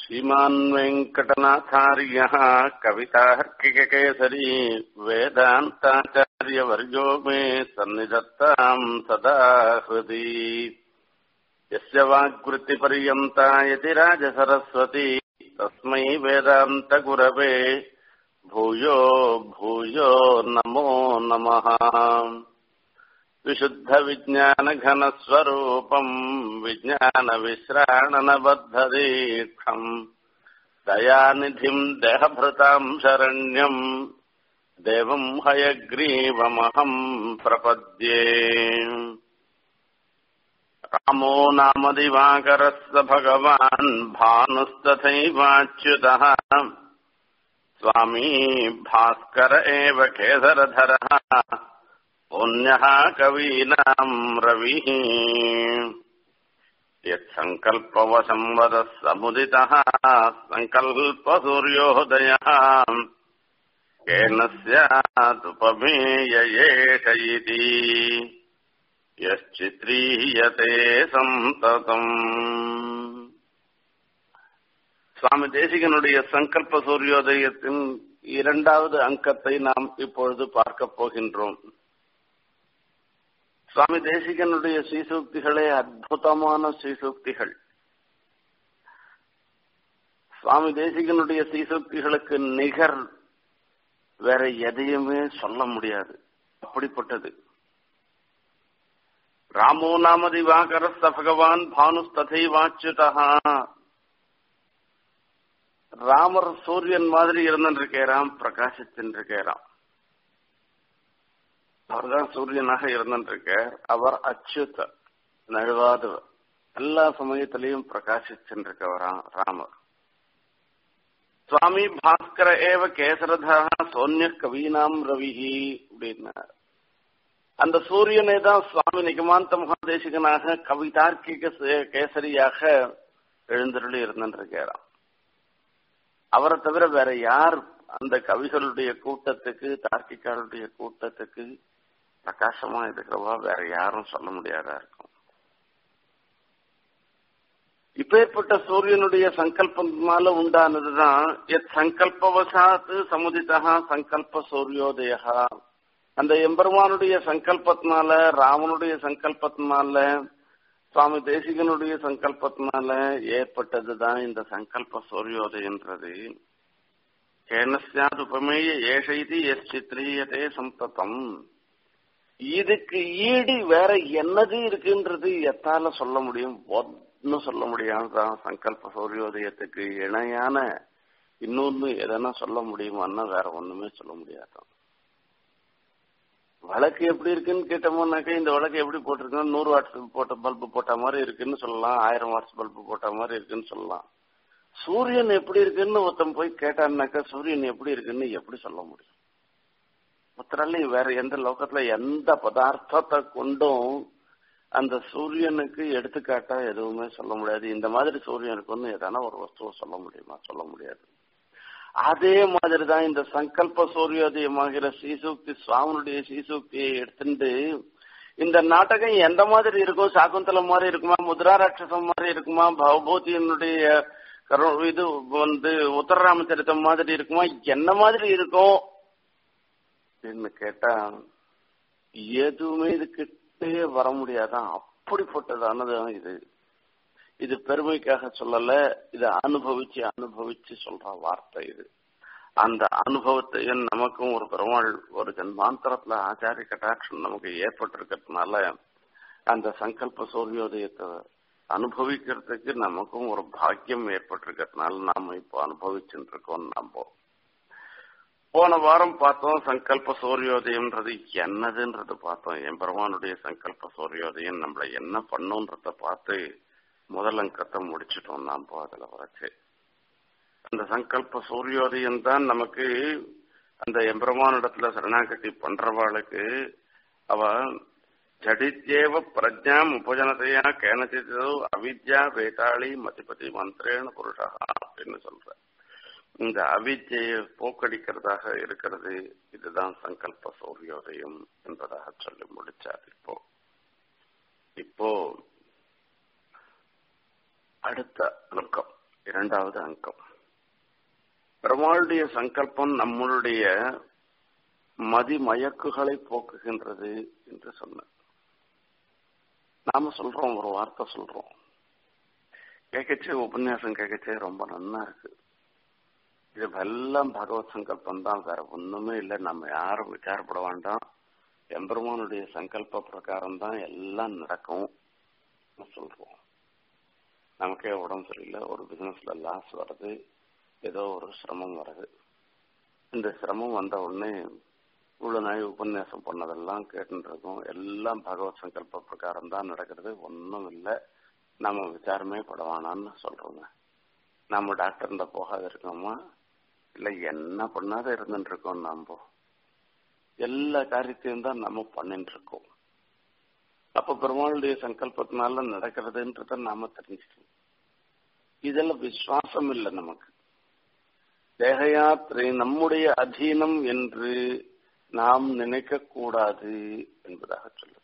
श्रीमान् वेङ्कटनाथार्यः कवितार्किककेसरी वेदान्ताचार्यवर्यो मे सन्निधत्ताम् सदा हृदि यस्य वाग्वृत्तिपर्यन्ता यति राजसरस्वती तस्मै वेदान्तगुरवे भूयो भूयो नमो नमः विशुद्धविज्ञानघनस्वरूपम् विज्ञानविश्राणनबद्धदीक्षम् दयानिधिम् देहभृताम् शरण्यम् देवम् हयग्रीवमहम् प्रपद्ये रामो नाम दिवाकरस्य भगवान् भानुस्तथैवाच्युतः स्वामी भास्कर एव केसरधरः पुण्यः कवीनाम् रविः यत्सङ्कल्पवशम् वदः समुदितः सङ्कल्पसूर्योदयः केन स्यादुपमेय एष इति यश्चित्रीयते சந்ததம் சுவாமி தேசிகனுடைய சங்கல்ப சூரியோதயத்தின் இரண்டாவது அங்கத்தை நாம் இப்பொழுது பார்க்க போகின்றோம் சுவாமி தேசிகனுடைய ஸ்ரீசூக்திகளே அற்புதமான ஸ்ரீசூக்திகள் சுவாமி தேசிகனுடைய ஸ்ரீசூக்திகளுக்கு நிகர் வேற எதையுமே சொல்ல முடியாது அப்படிப்பட்டது ராமோ நாம திவாகரஸ்த பகவான் பானுஸ்ததைவாச்சுதா ராமர் சூரியன் மாதிரி இருந்திருக்கிறான் பிரகாசித்திருக்கிறான் அவர்தான் சூரியனாக இருந்திருக்கார் அவர் அச்சுத நழுவாதவர் எல்லா சமயத்திலையும் பிரகாசிச்சிருக்கவராம் ராமர் சுவாமி பாஸ்கர ஏவ கேசரதா சோன்ய கவீனாம் ரவிஹி அப்படின்னார் அந்த சூரியனை தான் சுவாமி நிகமாந்த மகாதேசிகனாக கவிதார்க்கிக கேசரியாக எழுந்தருளி இருந்திருக்கிறான் அவரை தவிர வேற யார் அந்த கவிகளுடைய கூட்டத்துக்கு தார்க்கிகாருடைய கூட்டத்துக்கு பிரகாசமா இருக்கிறவா வேற யாரும் சொல்ல முடியாதா இருக்கும் இப்பேற்பட்ட சூரியனுடைய சங்கல்பத்தினால உண்டானதுதான் எத் சங்கல்பவசாத்து சமுதிதா சங்கல்ப சூரியோதயா அந்த எம்பெருமானுடைய சங்கல்பத்தினால ராமனுடைய சங்கல்பத்தினால சுவாமி தேசிகனுடைய சங்கல்பத்தினால ஏற்பட்டதுதான் இந்த சங்கல்ப சூரியோதயன்றது கேனஸ்யாது உபமேய ஏஷைதி எஸ் சித்திரியதே சந்ததம் இதுக்கு ஈடு வேற என்னது இருக்குன்றது எத்தால சொல்ல முடியும் ஒன்னும் சொல்ல முடியாதுதான் சங்கல்ப சூரியோதயத்துக்கு இணையான இன்னொன்னு எதனா சொல்ல முடியுமான்னா வேற ஒண்ணுமே சொல்ல முடியாதான் விளக்கு எப்படி இருக்குன்னு கேட்டோம்னாக்கா இந்த விளக்கு எப்படி போட்டிருக்கோம் நூறு வாட்ஸ் போட்ட பல்பு போட்ட மாதிரி இருக்குன்னு சொல்லலாம் ஆயிரம் வாட்ஸ் பல்பு போட்ட மாதிரி இருக்குன்னு சொல்லலாம் சூரியன் எப்படி இருக்குன்னு ஒருத்தன் போய் கேட்டான்னாக்கா சூரியன் எப்படி இருக்குன்னு எப்படி சொல்ல முடியும் ஒருத்தராலையும் வேற எந்த லோகத்துல எந்த பதார்த்தத்தை கொண்டும் அந்த சூரியனுக்கு எடுத்துக்காட்டா எதுவுமே சொல்ல முடியாது இந்த மாதிரி சூரியன் இருக்குன்னு எதனா ஒரு வஸ்துவை சொல்ல முடியுமா சொல்ல முடியாது அதே மாதிரிதான் இந்த சங்கல்ப சூரியோதயமாகிற ஸ்ரீசூக்தி சுவாமியுடைய ஸ்ரீசூக்தியை எடுத்துட்டு இந்த நாடகம் எந்த மாதிரி இருக்கும் சாகுந்தலம் மாதிரி இருக்குமா முத்ரா ராட்சசம் மாதிரி இருக்குமா பவபூதியினுடைய கரு இது வந்து உத்தரராமச்சரித்தம் மாதிரி இருக்குமா என்ன மாதிரி இருக்கும் அப்படின்னு கேட்டா எதுவுமே இது கிட்டே வர முடியாதான் அப்படிப்பட்டதானதுதான் இது இது பெருமைக்காக சொல்லல இதை அனுபவிச்சு அனுபவிச்சு சொல்ற வார்த்தை இது அந்த அனுபவத்தையும் நமக்கும் ஒரு பெருமாள் ஒரு ஜன்மாந்தரத்துல ஆச்சாரிய கட்டாட்சம் நமக்கு ஏற்பட்டிருக்கிறதுனால அந்த சங்கல்ப சூரியோதயத்தை அனுபவிக்கிறதுக்கு நமக்கும் ஒரு பாக்கியம் ஏற்பட்டிருக்கிறதுனால நாம இப்போ அனுபவிச்சுட்டு இருக்கோம் நம்ம போன வாரம் பார்த்தோம் சங்கல்ப சூரியோதயம்ன்றது என்னதுன்றது பார்த்தோம் என் பெருமானுடைய சங்கல்ப சூரியோதயம் நம்மள என்ன பண்ணுன்றத பார்த்து முதல் அங்கத்தை முடிச்சிட்டோம் நாம் அதுல வரைச்சு அந்த சங்கல்ப சூரியோதயம் தான் நமக்கு அந்த எம்பிரமானிடத்துல சரணாகதி பண்றவாளுக்கு அவ ஜடித்யேவ பிரஜாம் உபஜனதையா கேனச்சிதோ அவித்யா வேதாளி மதிபதி மந்திரேன புருஷா அப்படின்னு சொல்ற இந்த அவித்யை போக்கடிக்கிறதாக இருக்கிறது இதுதான் சங்கல்ப சூரியோதயம் என்பதாக சொல்லி முடிச்சார் இப்போ இப்போ அடுத்த அணுக்கம் இரண்டாவது அங்கம் பெருமாளுடைய சங்கல்பம் நம்மளுடைய மதிமயக்குகளை போக்குகின்றது என்று சொன்ன நாம சொல்றோம் ஒரு வார்த்தை சொல்றோம் கேட்கச்சே உபன்யாசம் கேட்கச்சே ரொம்ப நன்னா இருக்கு இது எல்லாம் பகவத் சங்கல்பம் தான் வேற ஒண்ணுமே இல்லை நம்ம யாரும் விசாரப்பட வேண்டாம் எம்பெருமானுடைய சங்கல்ப பிரகாரம் தான் எல்லாம் நடக்கும் சொல்றோம் நமக்கே உடம்பு சரியில்லை ஒரு பிசினஸ்ல லாஸ் வருது ஏதோ ஒரு சிரமம் வருது இந்த சிரமம் வந்த உடனே இவ்வளவு நாய் உபன்யாசம் பண்ணதெல்லாம் கேட்டுட்டு இருக்கோம் எல்லாம் பகவத் சங்கல்ப பிரகாரம் தான் நடக்கிறது ஒன்றும் இல்லை நம்ம விசாரமே படவானான்னு சொல்றோங்க நம்ம டாக்டர்கிட்ட போகாத இருக்கோமா இல்லை என்ன பண்ணாத இருந்துட்டு இருக்கோம் நாம எல்லா காரியத்தையும் தான் நம்ம பண்ணிட்டு இருக்கோம் அப்ப பெருமாளுடைய சங்கல்பத்தினால நடக்கிறதுன்றத நாம தெரிஞ்சுக்கணும் இதெல்லாம் விசுவாசம் இல்லை நமக்கு தேக யாத்திரை நம்முடைய அதீனம் என்று நாம் நினைக்க கூடாது என்பதாக சொல்லுது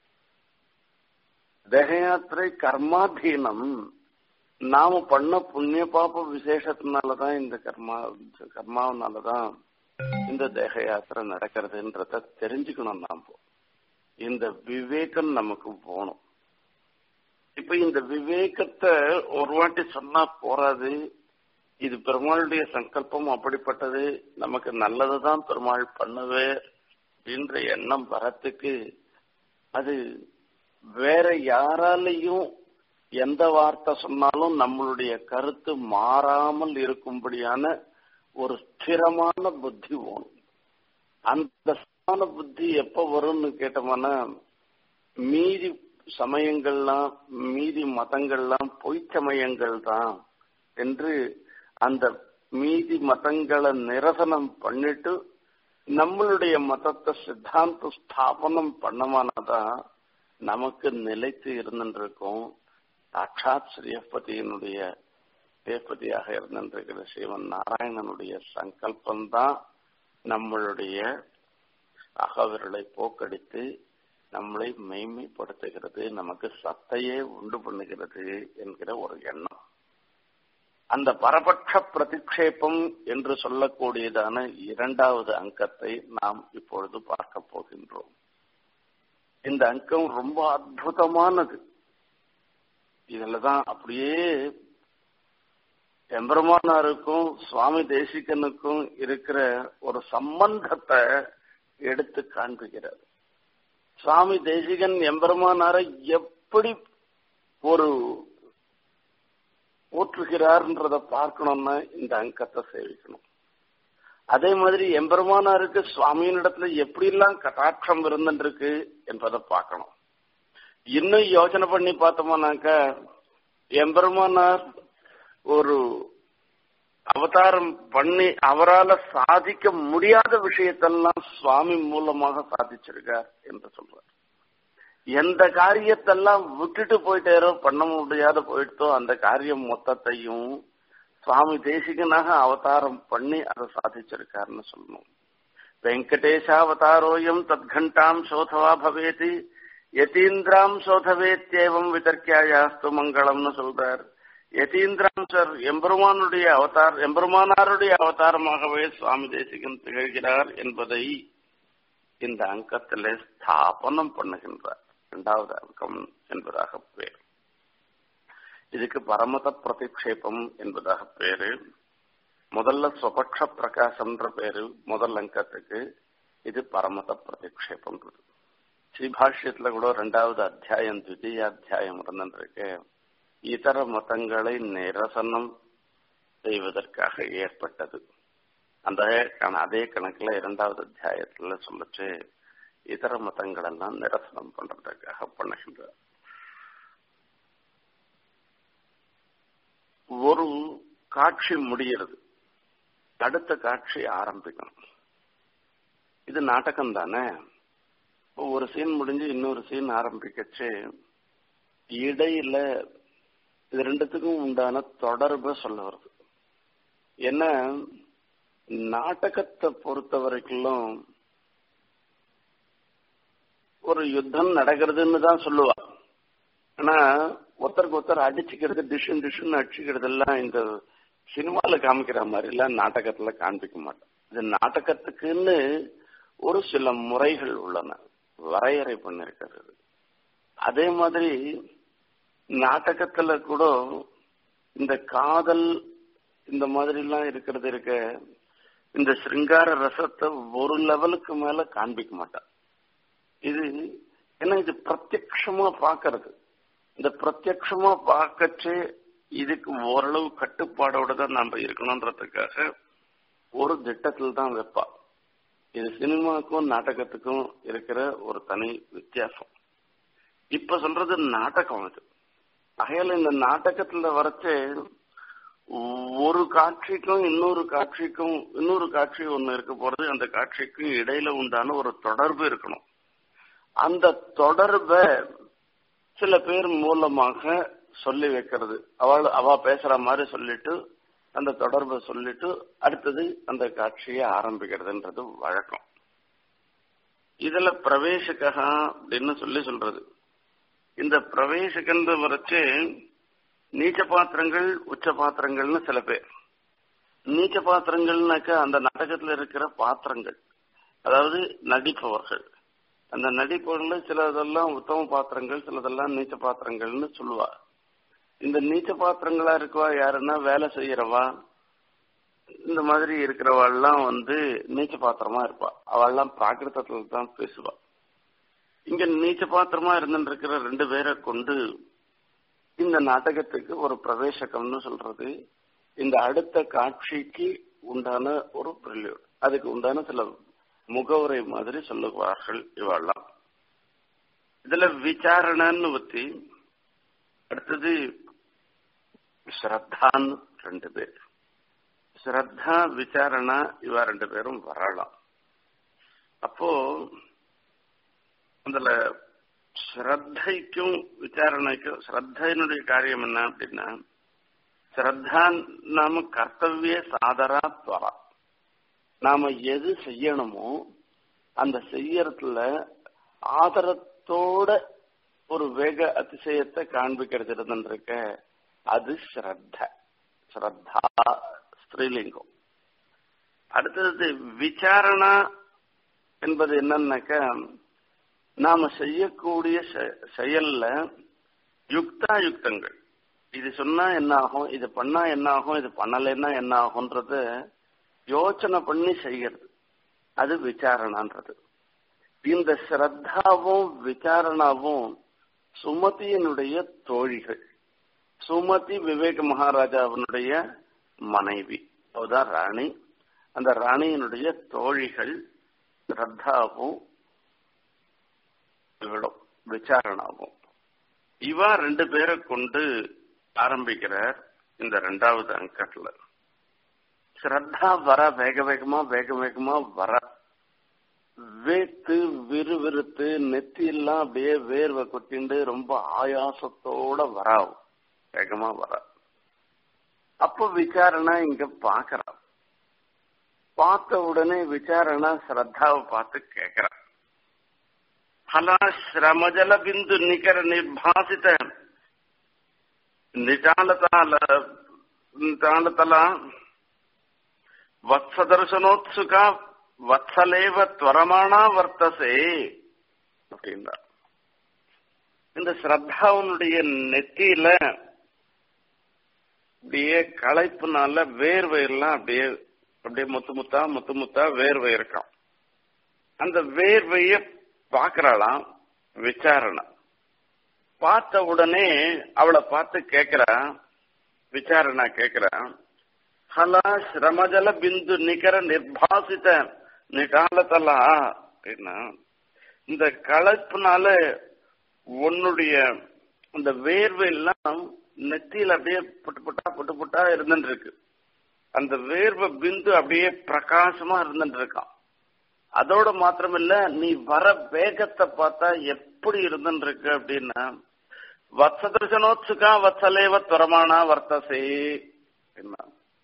தேக யாத்திரை கர்மாதீனம் நாம பண்ண புண்ணிய பாப்ப விசேஷத்தினாலதான் இந்த கர்மா கர்மாவனாலதான் இந்த தேக யாத்திரை நடக்கிறதுன்றத தெரிஞ்சுக்கணும் நாம இந்த விவேகம் நமக்கு போகணும் இப்ப இந்த விவேகத்தை ஒரு வாட்டி சொன்னா போறாது இது பெருமாளுடைய சங்கல்பம் அப்படிப்பட்டது நமக்கு நல்லதுதான் பெருமாள் பண்ணவே அப்படின்ற எண்ணம் வரத்துக்கு அது வேற யாராலையும் எந்த வார்த்தை சொன்னாலும் நம்மளுடைய கருத்து மாறாமல் இருக்கும்படியான ஒரு ஸ்திரமான புத்தி வேணும் அந்த ஸ்திரமான புத்தி எப்ப வரும்னு கேட்டோம்னா மீதி சமயங்கள்லாம் மீதி மதங்கள்லாம் பொய்ச்சமயங்கள் தான் என்று அந்த மீதி மதங்களை நிரசனம் பண்ணிட்டு நம்மளுடைய மதத்தை சித்தாந்த ஸ்தாபனம் பண்ணமானதான் நமக்கு நிலைத்து இருந்துருக்கும் சாட்சாத் ஸ்ரீயப்பதியினுடைய தேப்பதியாக இருந்திருக்கிற சிவன் நாராயணனுடைய சங்கல்பம் தான் நம்மளுடைய அகவிரலை போக்கடித்து நம்மளை மெய்மைப்படுத்துகிறது நமக்கு சத்தையே உண்டு பண்ணுகிறது என்கிற ஒரு எண்ணம் அந்த பரபட்ச பிரதிக்ஷேபம் என்று சொல்லக்கூடியதான இரண்டாவது அங்கத்தை நாம் இப்பொழுது பார்க்க போகின்றோம் இந்த அங்கம் ரொம்ப அற்புதமானது இதுலதான் அப்படியே எம்பெருமானாருக்கும் சுவாமி தேசிகனுக்கும் இருக்கிற ஒரு சம்பந்தத்தை எடுத்து காண்பிக்கிறார் சுவாமி தேசிகன் எம்பெருமானாரை எப்படி ஒரு போற்றுகிறார்ன்றத பார்க்கணும்னா இந்த அங்கத்தை சேவிக்கணும் அதே மாதிரி எம்பெருமானாருக்கு சுவாமியினிடத்துல எப்படி எல்லாம் கட்டாட்சம் இருந்துருக்கு என்பதை பார்க்கணும் இன்னும் யோசனை பண்ணி பார்த்தோம்னாக்க எம்பெருமானார் ஒரு அவதாரம் பண்ணி அவரால் சாதிக்க முடியாத விஷயத்தெல்லாம் சுவாமி மூலமாக சாதிச்சிருக்கார் என்று சொல்றார் எந்த காரியத்தெல்லாம் விட்டுட்டு போயிட்டாரோ பண்ண முடியாத போயிட்டோ அந்த காரியம் மொத்தத்தையும் சுவாமி தேசிகனாக அவதாரம் பண்ணி அதை சாதிச்சிருக்காருன்னு சொல்லணும் வெங்கடேஷாவதாரோயம் தத்கண்டாம் சோதவா பவேதி யதீந்திராம் சோதவேத்தேவம் விதர்க்கியாயாஸ்து மங்களம்னு சொல்றார் யதீந்திராம் சார் எம்பெருமானுடைய அவதார் எம்பெருமானாருடைய அவதாரமாகவே சுவாமி தேசிகன் திகழ்கிறார் என்பதை இந்த அங்கத்திலே ஸ்தாபனம் பண்ணுகின்றார் இரண்டாவது அங்கம் என்பதாக பேர் இதுக்கு பரமத பிரதிக்ஷேபம் என்பதாக பேரு முதல்ல சுபக்ஷ பிரகாசம்ன்ற பேரு முதல் அங்கத்துக்கு இது பரமத பிரதிக்ஷேபம்ன்றது ஸ்ரீபாஷ்யத்துல கூட ரெண்டாவது அத்தியாயம் துதிய அத்தியாயம் இருந்திருக்கு இதர மதங்களை நிரசனம் செய்வதற்காக ஏற்பட்டது அந்த அதே கணக்குல இரண்டாவது அத்தியாயத்துல சொல்லிச்சு இதர மதங்கள் எல்லாம் நிரசனம் பண்றதுக்காக பண்ணுகின்றார் ஒரு காட்சி முடிகிறது அடுத்த காட்சி ஆரம்பிக்கணும் இது நாடகம் தானே ஒரு சீன் முடிஞ்சு இன்னொரு சீன் ஆரம்பிக்கச்சு இடையில இது ரெண்டுத்துக்கும் உண்டான தொடர்பு சொல்ல வருது என்ன நாடகத்தை பொறுத்த வரைக்கும் ஒரு யுத்தம் நடக்கிறதுன்னு தான் சொல்லுவா ஆனா ஒருத்தருக்கு ஒருத்தர் அடிச்சுக்கிறது டிஷன் டிஷன் அடிச்சுக்கிறது எல்லாம் இந்த சினிமால காமிக்கிற மாதிரி எல்லாம் நாடகத்துல காண்பிக்க மாட்டோம் இது நாடகத்துக்குன்னு ஒரு சில முறைகள் உள்ளன வரையறை பண்ணிருக்கிறது அதே மாதிரி நாடகத்துல கூட இந்த காதல் இந்த மாதிரி எல்லாம் இருக்கிறது இருக்க இந்த சிருங்கார ரசத்தை ஒரு லெவலுக்கு மேல காண்பிக்க மாட்டான் இது ஏன்னா இது பிரத்யக்ஷமா பாக்குறது இந்த பிரத்யக்ஷமா பார்க்கச்சே இதுக்கு ஓரளவு கட்டுப்பாடோட தான் நாம இருக்கணும்ன்றதுக்காக ஒரு திட்டத்தில் தான் வைப்பா இது சினிமாக்கும் நாடகத்துக்கும் இருக்கிற ஒரு தனி வித்தியாசம் இப்ப சொல்றது நாடகம் இது ஆகையால இந்த நாடகத்துல வரைச்சு ஒரு காட்சிக்கும் இன்னொரு காட்சிக்கும் இன்னொரு காட்சி ஒண்ணு இருக்க போறது அந்த காட்சிக்கும் இடையில உண்டான ஒரு தொடர்பு இருக்கணும் அந்த தொடர்பை சில பேர் மூலமாக சொல்லி வைக்கிறது அவள் அவ பேசுற மாதிரி சொல்லிட்டு அந்த தொடர்பை சொல்லிட்டு அடுத்தது அந்த காட்சியை ஆரம்பிக்கிறதுன்றது வழக்கம் இதுல பிரவேசகா அப்படின்னு சொல்லி சொல்றது இந்த பிரவேசகன்ற வரைச்சு நீச்ச பாத்திரங்கள் உச்ச பாத்திரங்கள்னு சில பேர் நீச்ச பாத்திரங்கள்னாக்கா அந்த நாடகத்துல இருக்கிற பாத்திரங்கள் அதாவது நடிப்பவர்கள் அந்த நடிப்பவர்கள சிலதெல்லாம் உத்தம பாத்திரங்கள் சிலதெல்லாம் நீச்ச பாத்திரங்கள்னு சொல்லுவா இந்த நீச்ச பாத்திரங்களா இருக்கவா யாருன்னா வேலை செய்யறவா இந்த மாதிரி இருக்கிறவாள்லாம் வந்து நீச்ச பாத்திரமா இருப்பா அவள்லாம் பிராகிருதத்துல தான் பேசுவா இங்க நீச்ச பாத்திரமா இருந்துட்டு இருக்கிற ரெண்டு பேரை கொண்டு இந்த நாடகத்துக்கு ஒரு பிரவேசகம்னு சொல்றது இந்த அடுத்த காட்சிக்கு உண்டான ஒரு ப்ரில்யூட் அதுக்கு உண்டான சில முகவுரை மாதிரி சொல்லுவார்கள் இவெல்லாம் இதுல விசாரணன்னு பத்தி அடுத்தது ஸ்ரத்தான்னு ரெண்டு பேர் ஸ்ரத்தா விசாரணா இவ ரெண்டு பேரும் வரலாம் அப்போ அதுல ஸ்ரத்தைக்கும் விசாரணைக்கும் ஸ்ரத்தையினுடைய காரியம் என்ன அப்படின்னா ஸ்ரத்தா நாம கர்த்தவிய சாதரா துவரா நாம எது செய்யணுமோ அந்த செய்யறதுல ஆதரத்தோட ஒரு வேக அதிசயத்தை காண்பிக்கிறது இருந்துருக்க அது ஸ்ரத்த ஸ்ரத்தா ஸ்ரீலிங்கம் அடுத்தது விசாரணா என்பது என்னன்னாக்க நாம செய்யக்கூடிய செயல்ல யுக்தா யுக்தங்கள் இது சொன்னா என்ன ஆகும் இது பண்ணா என்ன ஆகும் இது பண்ணலைன்னா என்ன ஆகும்ன்றது யோசனை பண்ணி செய்யறது அது விசாரணான்றது இந்த ஸ்ரத்தாவும் விசாரணாவும் சுமதியினுடைய தோழிகள் சுமதி விவேக மகாராஜாவினுடைய மனைவி அவதான் ராணி அந்த ராணியினுடைய தோழிகள் ஸ்ரத்தாவும் இவளும் விசாரணாவும் இவா ரெண்டு பேரை கொண்டு ஆரம்பிக்கிறார் இந்த ரெண்டாவது அங்கத்துல ஸ்ரத்தா வர வேக வேகமா வேக வேகமா வர வேத்து விறுவிறுத்து நெத்தியெல்லாம் அப்படியே வேர்வை கொட்டிண்டு ரொம்ப ஆயாசத்தோட வராவும் வேகமா வர அப்ப விசாரணா இங்க பாக்குறான் பார்த்த உடனே விசாரணா ஸ்ரத்தாவை பார்த்து கேக்குறான் ఫలా శ్రమజల బిందు నికర నిర్భాసిత నిటాలతాల నిటాలతల వత్సదర్శనోత్సుక వత్సலேவ துவரமானா வர்த்தசே அப்படின்னா இந்த ஸ்ரத்தாவனுடைய நெத்தியில அப்படியே களைப்புனால வேர்வை எல்லாம் அப்படியே அப்படியே முத்து முத்தா முத்து முத்தா வேர்வை இருக்கான் அந்த வேர்வைய பாக்குறாளாம் விசாரணை பார்த்த உடனே அவளை பார்த்து கேக்குறா விசாரணா கேக்குறா ஹலா சிரமஜல பிந்து நிகர நிர்பாசித நிகாலத்தலா அப்படின்னா இந்த களைப்புனால உன்னுடைய அந்த வேர்வை எல்லாம் நெத்தியில அப்படியே புட்டு புட்டா புட்டு புட்டா இருந்துட்டு இருக்கு அந்த வேர்வை பிந்து அப்படியே பிரகாசமா இருந்துட்டு இருக்கான் அதோட மாத்திரமில்ல நீ வர வேகத்தை பார்த்தா எப்படி இருந்துட்டு இருக்கு அப்படின்னா வத்சதர்சனோத்சுகா வத்சலேவ துவரமானா வர்த்தசே என்ன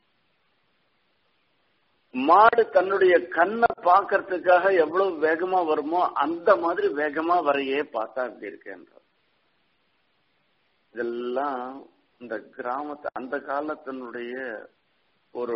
மாடு தன்னுடைய கண்ணை பாக்கிறதுக்காக எவ்வளவு வேகமா வருமோ அந்த மாதிரி வேகமா வரையே பார்த்தா அப்படி இருக்கேன்ற இதெல்லாம் இந்த கிராமத்தை அந்த காலத்தினுடைய ஒரு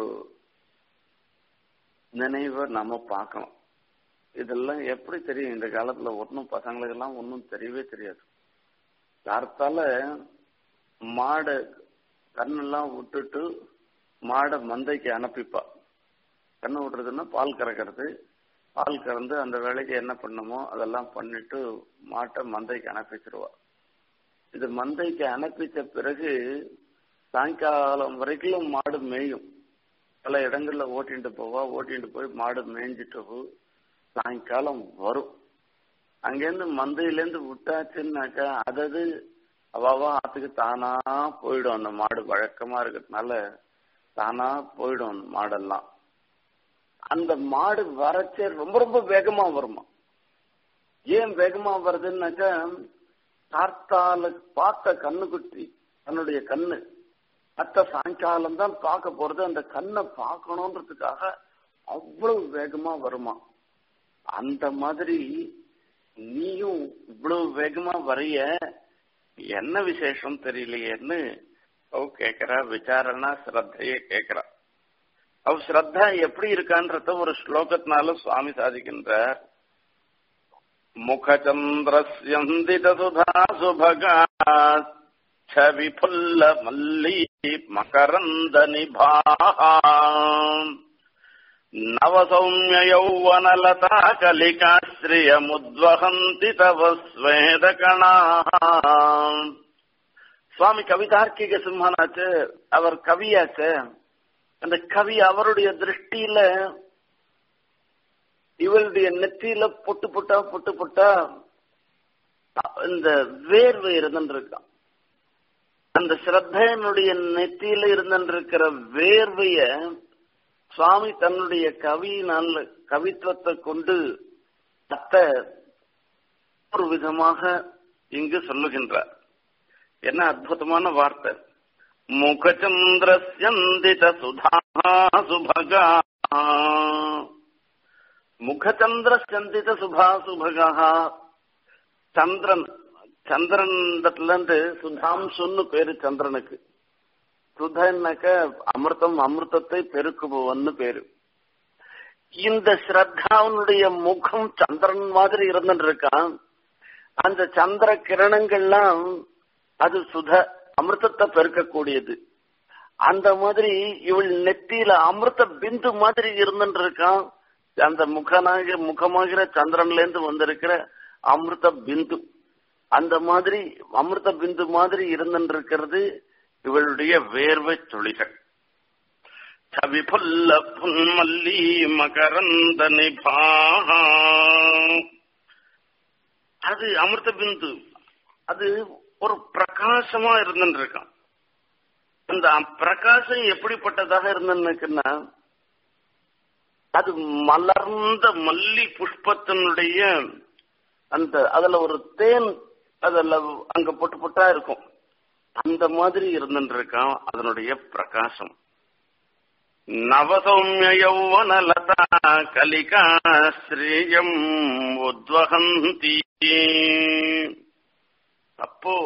நினைவை நாம பார்க்கணும் இதெல்லாம் எப்படி தெரியும் இந்த காலத்துல ஒன்றும் பசங்களுக்கெல்லாம் ஒன்றும் தெரியவே தெரியாது யார்த்தால மாடை கண்ணெல்லாம் விட்டுட்டு மாடை மந்தைக்கு அனுப்பிப்பா கண்ணு விடுறதுன்னா பால் கறக்கிறது பால் கறந்து அந்த வேலைக்கு என்ன பண்ணுமோ அதெல்லாம் பண்ணிட்டு மாட்டை மந்தைக்கு அனுப்பிச்சிருவா இது மந்தைக்கு அனுப்பிச்ச பிறகு சாயங்காலம் வரைக்கும் மாடு மேயும் பல இடங்கள்ல ஓட்டிட்டு போவா ஓட்டிட்டு போய் மாடு மேய்ஞ்சிட்டு சாயங்காலம் வரும் அங்கேருந்து மந்தையிலேருந்து விட்டாச்சுன்னாக்கா அதது அவாவா ஆத்துக்கு தானா போயிடும் அந்த மாடு வழக்கமா இருக்கிறதுனால தானா போயிடும் அந்த மாடெல்லாம் அந்த மாடு வரச்சே ரொம்ப ரொம்ப வேகமா வருமா ஏன் வேகமா வருதுன்னாக்கா கார்த்தால பார்த்த கண்ணுக்குட்டி தன்னுடைய கண்ணு அத்த சாயங்காலம் தான் பார்க்க போறது அந்த கண்ணை பார்க்கணுன்றதுக்காக அவ்வளவு வேகமா வருமா அந்த மாதிரி நீயும் இவ்வளவு வேகமா வரைய என்ன விசேஷம் தெரியலையேன்னு அவ கேக்குறா விசாரணா ஸ்ரத்தைய கேக்குறா அவ ஸ்ரத்தா எப்படி இருக்கான்றத ஒரு ஸ்லோகத்தினால சுவாமி சாதிக்கின்றார் முகச்சந்திரஸ்யந்தித சுதா சுபகா விபுல்ல மல்லி மகரந்த நிபாஹா நவசௌமிய யௌவனலதா கலிகாஸ்ரீயமுத்வஹந்தி தவ ஸ்வேதகணா சுவாமி கவிதார்க்கிக சிம்மனாச்சு அவர் கவியாச்சு அந்த கவி அவருடைய திருஷ்டியில இவளுடைய நெத்தியில பொட்டு பொட்டா பொட்டு பொட்டா இந்த வேர்வை இருந்துருக்கான் அந்த ஸ்ரத்தையனுடைய நெத்தியில இருந்திருக்கிற வேர்வைய சுவாமி தன்னுடைய கவியினால் கவித்துவத்தை கொண்டு அத்த ஒரு விதமாக இங்கு சொல்லுகின்றார் என்ன அற்புதமான வார்த்தை முகச்சந்திரஸ்யந்தித சுதா சுபகா முகச்சந்திரஸ்யந்தித சுபா சுபகா சந்திரன் சந்திரன்ல இருந்து சுதாம்சுன்னு பேரு சந்திரனுக்கு சுதன்னாக்க அமிர்தம் அமிர்தத்தை பெருக்குபவன்னு பேரு இந்த ஸ்ரத்தாவனுடைய முகம் சந்திரன் மாதிரி இருந்துட்டு இருக்கான் அந்த சந்திர கிரணங்கள்லாம் அது சுத அமிர்தத்தை பெருக்கக்கூடியது அந்த மாதிரி இவள் நெத்தியில அமிர்த பிந்து மாதிரி இருந்துட்டு இருக்கான் அந்த முகனாக முகமாகிற சந்திரன்ல இருந்து வந்திருக்கிற அமிர்த பிந்து அந்த மாதிரி அமிர்த பிந்து மாதிரி இருந்துட்டு இருக்கிறது இவளுடைய வேர்வை துளிகள் கவிபுல்ல புன்மல்லி மகரந்த நிபாஹா அது அமிர்த பிந்து அது ஒரு பிரகாசமா இருந்துருக்கான் அந்த பிரகாசம் எப்படிப்பட்டதாக இருந்துருக்குன்னா அது மலர்ந்த மல்லி புஷ்பத்தினுடைய அந்த அதுல ஒரு தேன் அதுல அங்க பொட்டு பொட்டா இருக்கும் அந்த மாதிரி இருந்துருக்கான் அதனுடைய பிரகாசம் நவசௌமிய யௌவனலதா கலிகா ஸ்ரீயம் உத்வகந்தி அப்போ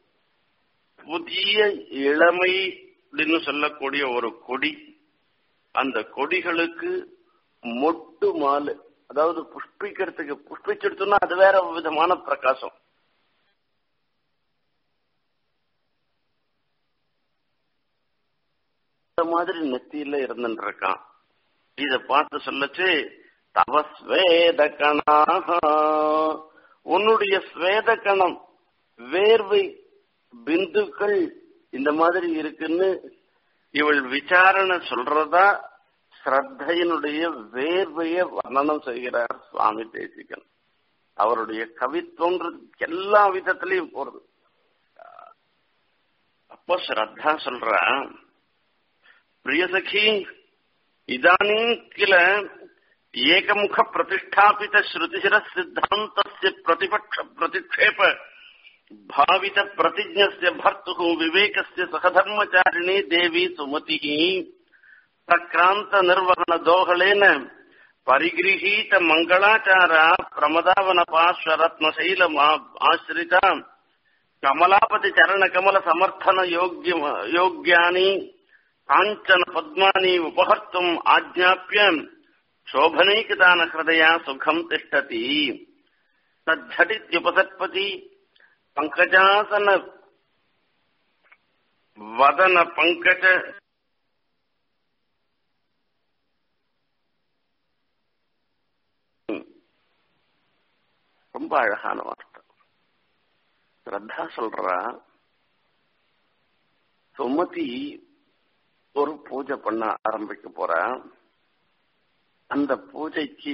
புதிய இளமை அப்படின்னு சொல்லக்கூடிய ஒரு கொடி அந்த கொடிகளுக்கு மொட்டு மாலு அதாவது புஷ்பிக்கிறதுக்கு புஷ்பிச்செடுத்தோம்னா அது வேற விதமான பிரகாசம் இந்த மாதிரி நெத்தியில இருந்துட்டு இருக்கான் இத பார்த்து சொல்லச்சு தவ ஸ்வேத கணாக உன்னுடைய ஸ்வேத கணம் வேர்வை பிந்துக்கள் இந்த மாதிரி இருக்குன்னு இவள் விசாரணை சொல்றதா ஸ்ரத்தையினுடைய வேர்வைய வர்ணனம் செய்கிறார் சுவாமி தேசிகன் அவருடைய கவித்துவன்றது எல்லா விதத்திலையும் போறது அப்போ ஸ்ரத்தா சொல்றா பிரியசகி இதானீம் கில ஏகமுக பிரதிஷ்டாபித ஸ்ருதிசிர சித்தாந்தஸ்ய பிரதிபக்ஷ பிரதிக்ஷேப भावित प्रतिज्ञस्य भर्तुः विवेकस्य सहधर्मचारिणी देवी सुमतिः प्रक्रान्त निर्वहण दोहलेन परिगृहीत मङ्गलाचारा प्रमदावन पार्श्वरत्नशैल आश्रिता கமலாபதி சரண கமல சமர்த்தன யோக்கிய யோக்கியானி காஞ்சன பத்மானி உபஹர்த்தும் ஆஜ்ஞாப்பிய சோபனைக்கிதான ஹிருதயா சுகம் திஷ்டதி தஜ்ஜடித்யுபசத்பதி பங்கஜாசன வதன பங்கஜ ரொம்ப அழகான வார்த்தை ஸ்ரத்தா சொல்றா சுமதி ஒரு பூஜை பண்ண ஆரம்பிக்க போறா அந்த பூஜைக்கு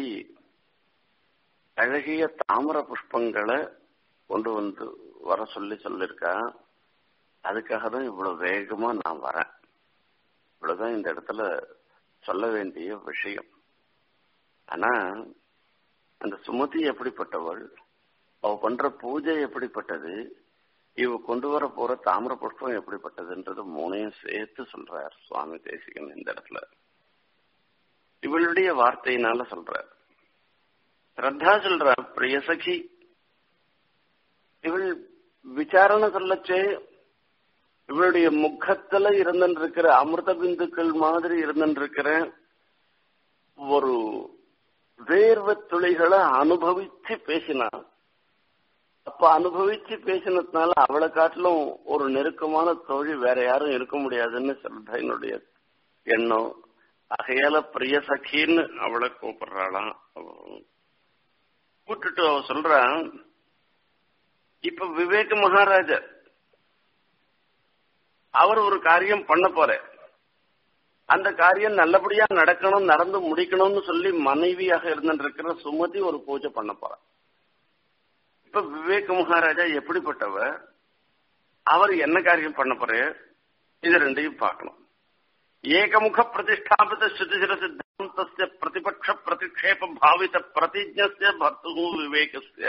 அழகிய தாமர புஷ்பங்களை கொண்டு வந்து வர சொல்லி சொல்லிருக்கா அதுக்காக தான் இவ்வளவு வேகமா நான் வரேன் இவ்வளவுதான் இந்த இடத்துல சொல்ல வேண்டிய விஷயம் ஆனா அந்த சுமதி எப்படிப்பட்டவள் அவ பண்ற பூஜை எப்படிப்பட்டது இவ கொண்டு வர போற தாமிர புஷ்பம் எப்படிப்பட்டதுன்றது மூணையும் சேர்த்து சொல்றார் சுவாமி தேசிகன் இந்த இடத்துல இவளுடைய வார்த்தையினால சொல்றார் ஸ்ரத்தா சொல்ற பிரியசகி இவள் விசாரணை சொல்லச்சே இவளுடைய முகத்துல இருந்திருக்கிற அமிர்த பிந்துக்கள் மாதிரி இருந்திருக்கிற ஒரு வேர்வ துளிகளை அனுபவிச்சு பேசினா அப்ப அனுபவிச்சு பேசினதுனால அவளை காட்டிலும் ஒரு நெருக்கமான தோழி வேற யாரும் இருக்க முடியாதுன்னு சொல்ற என்னுடைய எண்ணம் அகையால பிரிய சகின்னு அவளை கூப்பிடுறாளாம் கூப்பிட்டுட்டு அவ சொல்றான் இப்ப விவேக மகாராஜர் அவர் ஒரு காரியம் பண்ண போற அந்த காரியம் நல்லபடியா நடக்கணும் நடந்து முடிக்கணும்னு சொல்லி மனைவியாக இருந்திருக்கிற சுமதி ஒரு பூஜை பண்ண போற இப்ப விவேக மகாராஜா எப்படிப்பட்டவர் அவர் என்ன காரியம் பண்ண போற இது ரெண்டையும் பார்க்கணும் ஏகமுக பிரதிஷ்டாபித ஸ்ருதிசிர சித்தாந்த பிரதிபக்ஷ பிரதிக்ஷேப பாவித பிரதிஜ்ய பர்த்து விவேகஸ்ய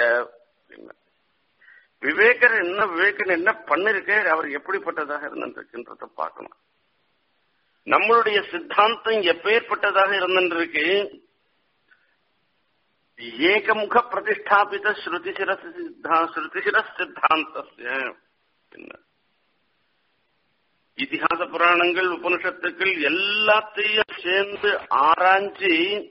விவேகர் என்ன விவேகன் என்ன பண்ணிருக்கார் அவர் எப்படிப்பட்டதாக இருந்திருக்கின்றத பார்க்கணும் நம்மளுடைய சித்தாந்தம் எப்பேற்பட்டதாக இருந்திருக்கு ஏகமுக பிரதிஷ்டாபித ஸ்ருதிசிர ஸ்ருதிசிர சித்தாந்த இதிகாச புராணங்கள் உபனிஷத்துக்கள் எல்லாத்தையும் சேர்ந்து ஆராய்ச்சி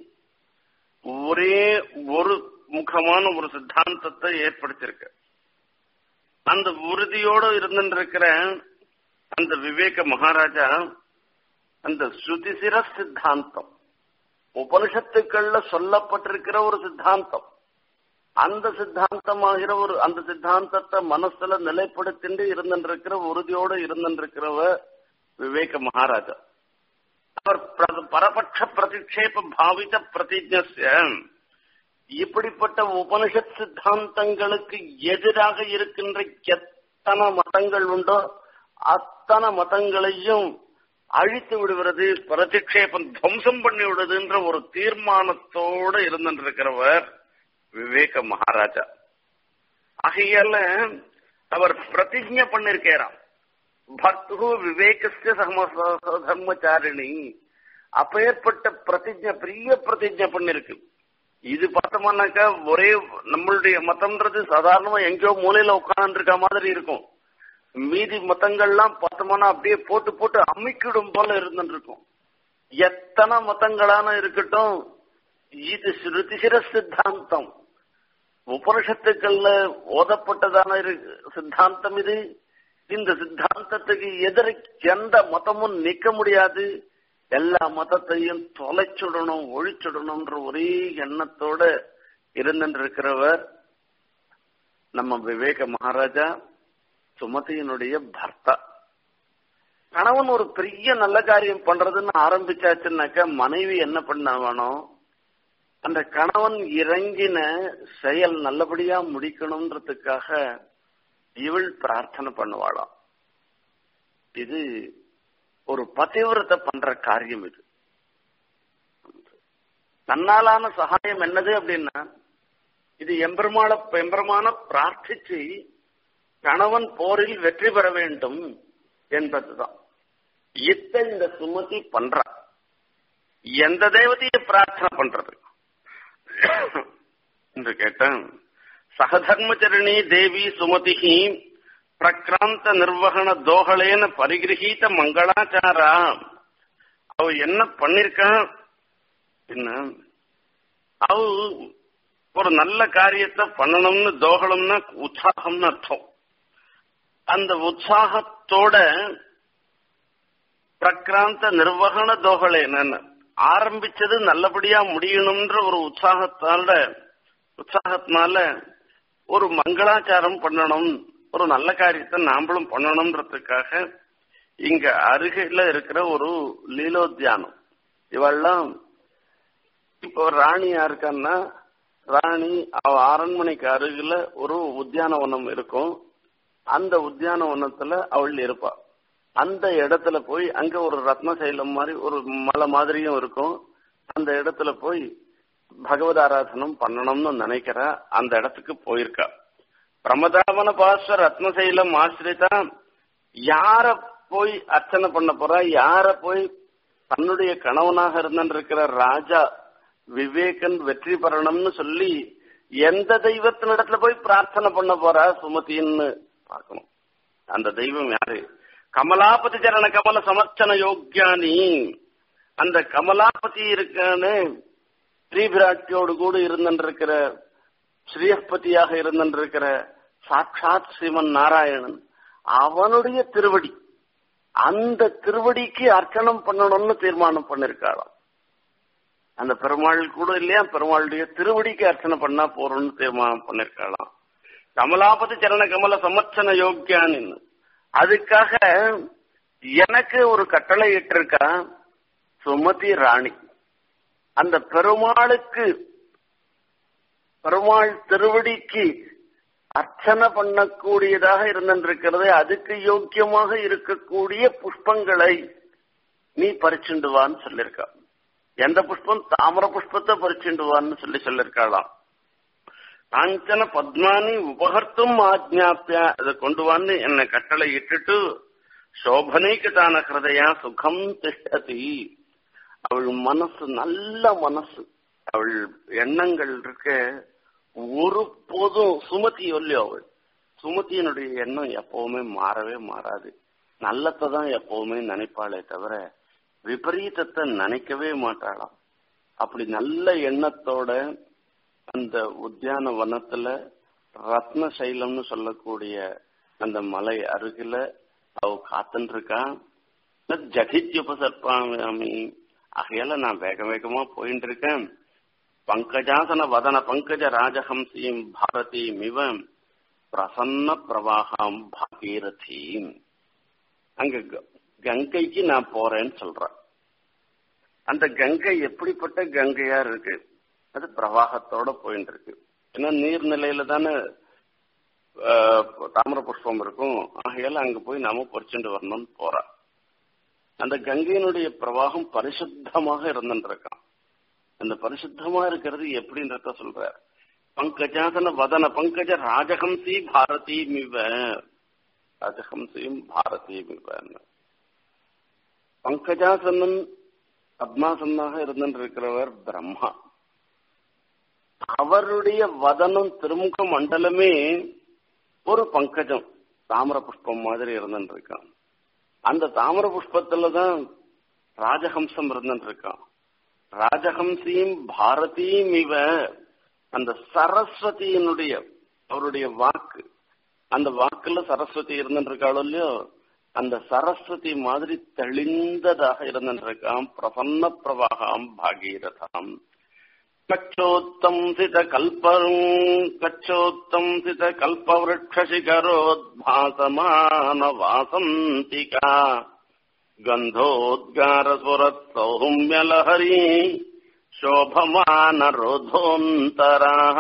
ஒரே ஒரு முகமான ஒரு சித்தாந்தத்தை ஏற்படுத்தியிருக்கு அந்த உறுதியோடு இருந்திருக்கிற அந்த விவேக மகாராஜா அந்த ஸ்ருதிசிர சித்தாந்தம் உபனிஷத்துக்கள்ல சொல்லப்பட்டிருக்கிற ஒரு சித்தாந்தம் அந்த சித்தாந்தமாகிற ஒரு அந்த சித்தாந்தத்தை மனசுல நிலைப்படுத்திட்டு இருந்திருக்கிற உறுதியோடு இருந்திருக்கிறவ விவேக மகாராஜா அவர் பரபட்ச பிரதிஷேப பாவித பிரதிஜ்ய இப்படிப்பட்ட உபனிஷத் சித்தாந்தங்களுக்கு எதிராக இருக்கின்ற எத்தனை மதங்கள் உண்டோ அத்தனை மதங்களையும் அழித்து விடுவது பிரதிஷேபம் துவம்சம் பண்ணி விடுதுன்ற ஒரு தீர்மானத்தோடு இருந்திருக்கிறவர் விவேக மகாராஜா ஆகையால அவர் பிரதிஜ்ஞ பண்ணிருக்கிறார் பக்து விவேகஸ்ய தர்மச்சாரிணி அப்பேற்பட்ட பிரதிஜ்ஞ பெரிய பிரதிஜ்ஞ பண்ணிருக்கு இது பார்த்தோம்னாக்கா ஒரே நம்மளுடைய மதம்ன்றது சாதாரணமா எங்கேயோ மூலையில உட்கார்ந்து இருக்க மாதிரி இருக்கும் மீதி மதங்கள்லாம் பார்த்தோம்னா அப்படியே போட்டு போட்டு அமிக்கிடும் போல இருந்துட்டு இருக்கும் எத்தனை மதங்களான இருக்கட்டும் இது ஸ்ருதிசிர சித்தாந்தம் உபனிஷத்துக்கள்ல ஓதப்பட்டதான சித்தாந்தம் இது இந்த சித்தாந்தத்துக்கு எதிர எந்த மதமும் நிக்க முடியாது எல்லா மதத்தையும் தொலைச்சுடணும் ஒழிச்சுடணும்ன்ற ஒரே எண்ணத்தோட இருந்திருக்கிறவர் நம்ம விவேக மகாராஜா சுமதியினுடைய பர்த்தா கணவன் ஒரு பெரிய நல்ல காரியம் பண்றதுன்னு ஆரம்பிச்சாச்சுன்னாக்க மனைவி என்ன பண்ண வேணும் அந்த கணவன் இறங்கின செயல் நல்லபடியா முடிக்கணும்ன்றதுக்காக இவள் பிரார்த்தனை பண்ணுவாளாம் இது ஒரு பதிவிரத்தை பண்ற காரியம் இது தன்னாலான சகாயம் என்னது அப்படின்னா இது எம்பெருமாள எம்பெருமான பிரார்த்திச்சு கணவன் போரில் வெற்றி பெற வேண்டும் என்பதுதான் இத்த இந்த சுமதி பண்றா எந்த தேவதையை பிரார்த்தனை பண்றது என்று கேட்டேன் சகதர்மச்சரணி தேவி சுமதி ಪ್ರಕ್ರಾಂತ ನಿರ್ವಹಣ தோகலேன பரிகிரகீத மங்களாச்சாரா அவ என்ன பண்ணிருக்கா என்ன அவ ஒரு நல்ல காரியத்தை பண்ணணும்னு தோகலம்னா உற்சாகம்னு அர்த்தம் அந்த உற்சாகத்தோட பிரக்ராந்த நிர்வகண தோகலை என்னன்னு ஆரம்பிச்சது நல்லபடியா முடியணும்ன்ற ஒரு உற்சாகத்தால உற்சாகத்தினால ஒரு மங்களாச்சாரம் பண்ணணும் ஒரு நல்ல காரியத்தை நாமளும் பண்ணணும்ன்றதுக்காக இங்க அருகில இருக்கிற ஒரு லீலோத்தியானம் இவெல்லாம் இப்போ ராணியா இருக்கான்னா ராணி அவ அரண்மனைக்கு அருகில ஒரு உத்தியானவனம் இருக்கும் அந்த உத்தியானவனத்துல அவள் இருப்பா அந்த இடத்துல போய் அங்க ஒரு ரத்னசைலம் மாதிரி ஒரு மலை மாதிரியும் இருக்கும் அந்த இடத்துல போய் பகவத் ஆராதனம் பண்ணணும்னு நினைக்கிறா அந்த இடத்துக்கு போயிருக்கா பிரமதாவன பாஸ்வ ரத்னசைலம் ஆசிரிதா யார போய் அர்ச்சனை பண்ண போறா யார போய் தன்னுடைய கணவனாக இருந்திருக்கிற ராஜா விவேகன் வெற்றி பெறணும்னு சொல்லி எந்த தெய்வத்தினிடத்துல போய் பிரார்த்தனை பண்ண போறா சுமதின்னு பார்க்கணும் அந்த தெய்வம் யாரு கமலாபதி சரண கமல சமர்ச்சன யோக்கியானி அந்த கமலாபதி இருக்கான்னு ஸ்ரீபிராட்டியோடு கூட இருந்திருக்கிற ஸ்ரீஹபதியாக இருந்திருக்கிற சாட்சாத் ஸ்ரீமன் நாராயணன் அவனுடைய திருவடி அந்த திருவடிக்கு அர்ச்சனம் பண்ணணும்னு தீர்மானம் பண்ணிருக்காளாம் அந்த பெருமாள் கூட இல்லையா பெருமாளுடைய திருவடிக்கு அர்ச்சனை பண்ணா போறோம்னு தீர்மானம் பண்ணிருக்காளாம் கமலாபதி சரண கமல சமர்ச்சன யோக்கியானின்னு அதுக்காக எனக்கு ஒரு கட்டளை இட்டிருக்கா சுமதி ராணி அந்த பெருமாளுக்கு பெருமாள் திருவடிக்கு அர்ச்சனை பண்ணக்கூடியதாக இருந்திருக்கிறது அதுக்கு யோக்கியமாக இருக்கக்கூடிய புஷ்பங்களை நீ பறிச்சுண்டுவான்னு சொல்லியிருக்கா எந்த புஷ்பம் தாமர புஷ்பத்தை பறிச்சுண்டுவான்னு சொல்லி சொல்லியிருக்காளாம் காஞ்சன பத்மானி உபகர்த்தும் ஆஜ்ஞாப்பிய அதை கொண்டு வந்து என்னை கட்டளை இட்டுட்டு சோபனைக்குதான ஹிருதயா சுகம் திஷ்டதி அவள் மனசு நல்ல மனசு அவள் எண்ணங்கள் இருக்க ஒரு போதும் சுமதி இல்லையோ அவள் சுமதியினுடைய எண்ணம் எப்பவுமே மாறவே மாறாது நல்லத்தை தான் எப்பவுமே நினைப்பாளே தவிர விபரீதத்தை நினைக்கவே மாட்டாளாம் அப்படி நல்ல எண்ணத்தோட அந்த உத்தியான வனத்துல ரத்ன சைலம்னு சொல்லக்கூடிய அந்த மலை அருகில அவ காத்துன்னு இருக்கா ஜடித்யுபசர்ப்பாமி ஆகையால நான் வேக வேகமா போயிட்டு இருக்கேன் பங்கஜாசன வதன பங்கஜ ராஜஹம்சீம் பாரதீம் இவ பிரசன்ன பிரவாகம் பாகீரதீம் அங்க கங்கைக்கு நான் போறேன்னு சொல்றேன் அந்த கங்கை எப்படிப்பட்ட கங்கையா இருக்கு அது பிரவாகத்தோட போயிட்டு இருக்கு ஏன்னா நீர்நிலையில தானே தாமிர புஷ்பம் இருக்கும் ஆகையால அங்க போய் நாம பறிச்சுட்டு வரணும்னு போறா அந்த கங்கையினுடைய பிரவாகம் பரிசுத்தமாக இருந்துருக்கான் அந்த பரிசுத்தமா இருக்கிறது எப்படின்றத சொல்றார் பங்கஜாசன வதன பங்கஜ ராஜஹம்சி பாரதி மிவ ராஜஹம்சியும் பாரதி மிவன்னு பங்கஜாசனன் பத்மாசனாக இருந்திருக்கிறவர் பிரம்மா அவருடைய வதனம் திருமுக மண்டலமே ஒரு பங்கஜம் தாமர புஷ்பம் மாதிரி இருந்துருக்கான் அந்த தாமர புஷ்பத்துல தான் ராஜஹம்சம் இருந்துருக்கான் ராஜஹம்சியும் பாரதியும் இவ அந்த சரஸ்வதியினுடைய அவருடைய வாக்கு அந்த வாக்குல சரஸ்வதி இருந்துருக்காளோ இல்லையோ அந்த சரஸ்வதி மாதிரி தெளிந்ததாக இருந்துருக்கான் பிரசன்ன பிரவாகம் பாகீரதாம் கச்சோத்தம்சித கல்பரும் கச்சோத்தம்சித கல்பவருஷிகரோத்பாசமான வாசந்திகா गन्धोद्गारस्वरत् सौम्यलहरी शोभमानरोधोऽन्तराः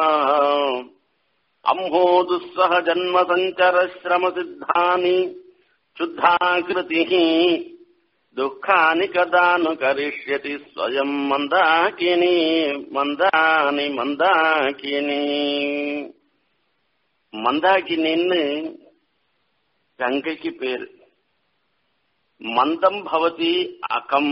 अम्होदुःसह जन्मसञ्चरश्रमसिद्धानि शुद्धाकृतिः दुःखानि कदा नु करिष्यति स्वयम् मन्दाकिनी मन्दानि मन्दाकिनी மந்தாகினின்னு கங்கைக்கு பேரு மந்தம் பவதி அகம்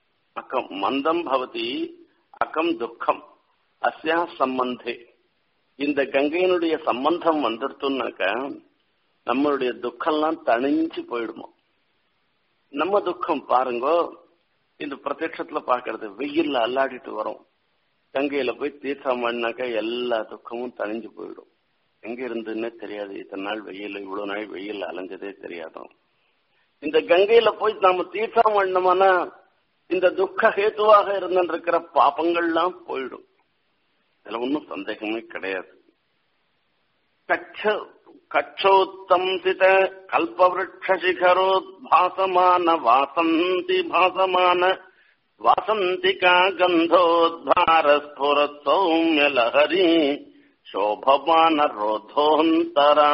அகம் மந்தம் பவதி அகம் துக்கம் அஸ்யா சம்பந்தே இந்த கங்கையினுடைய சம்பந்தம் வந்துடுத்துனாக்க நம்மளுடைய துக்கம்லாம் தணிஞ்சு போயிடுமா நம்ம துக்கம் பாருங்க இந்த பிரத்யட்சத்துல பாக்குறது வெயில்ல அல்லாடிட்டு வரும் கங்கையில போய் தீர்த்தம் பண்ணாக்கா எல்லா துக்கமும் தணிஞ்சு போயிடும் எங்க இருந்துன்னே தெரியாது இத்தனை நாள் வெயில் இவ்வளவு நாள் வெயில் அலைஞ்சதே தெரியாதும் இந்த கங்கையில போய் நாம தீர்த்தம் பண்ணோம்னா இந்த துக்க ஹேத்துவாக இருந்திருக்கிற பாப்பங்கள்லாம் போயிடும் இதுல ஒன்றும் சந்தேகமே கிடையாது கச்ச கச்சோத்தம்சித கல்பவருஷிகரோத்பாசமான வாசந்தி பாசமான வாசந்திகா கந்தோத்பார ஸ்புரத் சௌமிய லஹரி சோபமான ரோதோந்தரா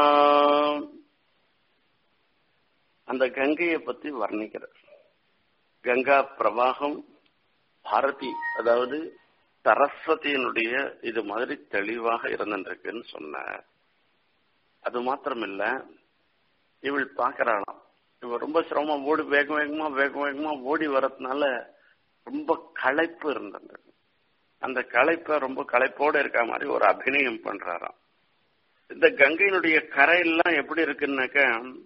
அந்த கங்கையை பத்தி வர்ணிக்கிறார் கங்கா பிரவாகம் பாரதி அதாவது சரஸ்வதியினுடைய இது மாதிரி தெளிவாக இருந்துருக்குன்னு சொன்னார் அது மாத்திரமில்ல இவள் பாக்குறாளாம் இவ ரொம்ப சிரமம் ஓடி வேக வேகமா வேக வேகமா ஓடி வரதுனால ரொம்ப களைப்பு இருந்தது அந்த களைப்ப ரொம்ப களைப்போட இருக்க மாதிரி ஒரு அபிநயம் பண்றாராம் இந்த கங்கையினுடைய கரையெல்லாம் எப்படி இருக்குன்னாக்க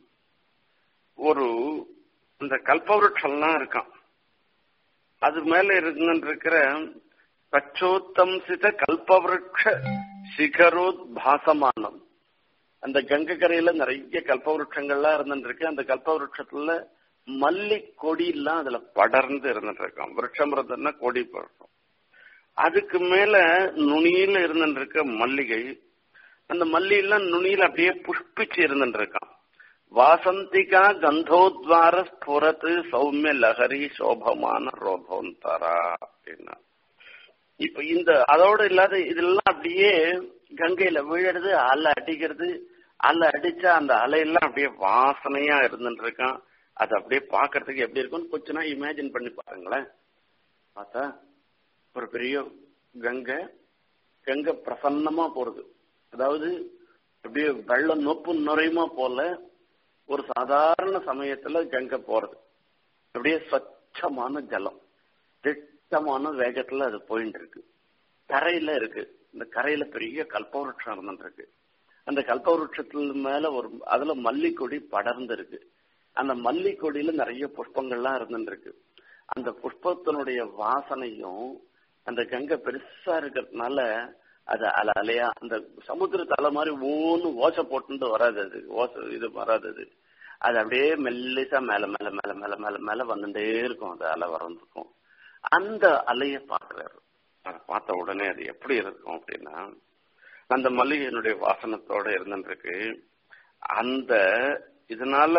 ஒரு இந்த கல்பவருஷம்லாம் இருக்கான் அது மேல இருந்துருக்கிற பச்சோத்தம்சித கல்பவருஷ சிகரோத்பாசமானம் அந்த கங்கை கரையில நிறைய கல்பவருஷங்கள்லாம் இருந்துருக்கு அந்த கல்பவருஷத்துல மல்லி கொடி எல்லாம் அதுல படர்ந்து இருந்துட்டு இருக்கான் விருட்சம் இருந்ததுன்னா கொடி படரும் அதுக்கு மேல நுனியில இருந்துருக்க மல்லிகை அந்த மல்லி எல்லாம் நுனியில அப்படியே புஷ்பிச்சு இருந்துட்டு இருக்கான் வாசந்திகா கந்தோத்வார ஸ்புரத்து சௌமிய லஹரி சோபமான ரோபோந்தரா அப்படின்னா இப்ப இந்த அதோட இல்லாத இதெல்லாம் அப்படியே கங்கையில விழுறது அலை அடிக்கிறது அலை அடிச்சா அந்த அலையெல்லாம் அப்படியே வாசனையா இருந்துட்டு இருக்கான் அது அப்படியே பாக்குறதுக்கு எப்படி இருக்கும்னு கொஞ்ச நாள் இமேஜின் பண்ணி பாருங்களேன் பார்த்தா ஒரு பெரிய கங்கை கங்கை பிரசன்னமா போறது அதாவது அப்படியே வெள்ளம் நொப்பு நுரையுமா போல ஒரு சாதாரண சமயத்துல கங்கை போறது அப்படியே ஸ்வச்சமான ஜலம் திட்டமான வேகத்துல அது போயிட்டு இருக்கு கரையில இருக்கு இந்த கரையில பெரிய கல்பவருஷம் இருந்துருக்கு அந்த கல்பவருஷத்துல மேல ஒரு அதுல மல்லிக்கொடி படர்ந்து இருக்கு அந்த மல்லிக்கொடியில நிறைய புஷ்பங்கள்லாம் இருந்துருக்கு அந்த புஷ்பத்தினுடைய வாசனையும் அந்த கங்கை பெருசா இருக்கிறதுனால அது அல அலையா அந்த சமுத்திர தலை மாதிரி ஒவ்வொன்னு ஓசை போட்டு வராது அது ஓசை இது வராது அது அது அப்படியே மெல்லிசா மேல மேல மேல மேல மேல மேல வந்துட்டே இருக்கும் அது அலை வரந்துருக்கும் அந்த அலைய பாக்குறாரு அதை பார்த்த உடனே அது எப்படி இருக்கும் அப்படின்னா அந்த மல்லிகையினுடைய வாசனத்தோட இருந்துருக்கு அந்த இதனால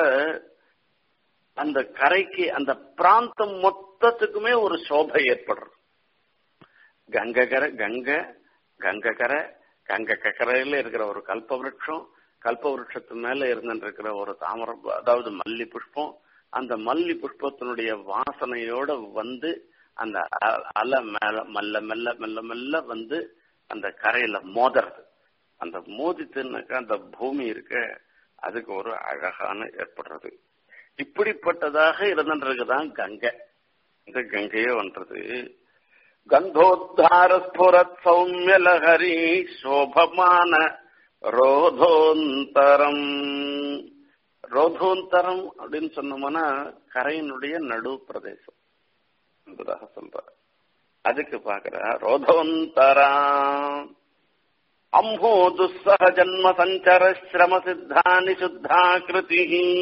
அந்த கரைக்கு அந்த பிராந்தம் மொத்தத்துக்குமே ஒரு சோபை ஏற்படுறது கங்கை கரை கங்கை கங்கை கரை கங்கை கரையில இருக்கிற ஒரு கல்பவருஷம் கல்பவருஷத்து மேல இருந்துருக்கிற ஒரு தாமரம் அதாவது மல்லி புஷ்பம் அந்த மல்லி புஷ்பத்தினுடைய வாசனையோட வந்து அந்த அலை மேல மெல்ல மெல்ல மெல்ல மெல்ல வந்து அந்த கரையில மோதுறது அந்த மோதித்துனாக்கா அந்த பூமி இருக்க அதுக்கு ஒரு அழகான ஏற்படுறது இப்படிப்பட்டதாக இருந்துருக்குதான் கங்கை இந்த கங்கையே வந்தது கந்தோத்தார ஸ்புரத் சௌமிய லஹரி சோபமான ரோதோந்தரம் ரோதோந்தரம் அப்படின்னு சொன்னோம்னா கரையினுடைய நடு பிரதேசம் என்பதாக சொல்ற அதுக்கு பாக்குற ரோதோந்தரா அம்போ துஸ்ஸக ஜன்ம சஞ்சர சிரம சித்தானி சுத்தாகிருதி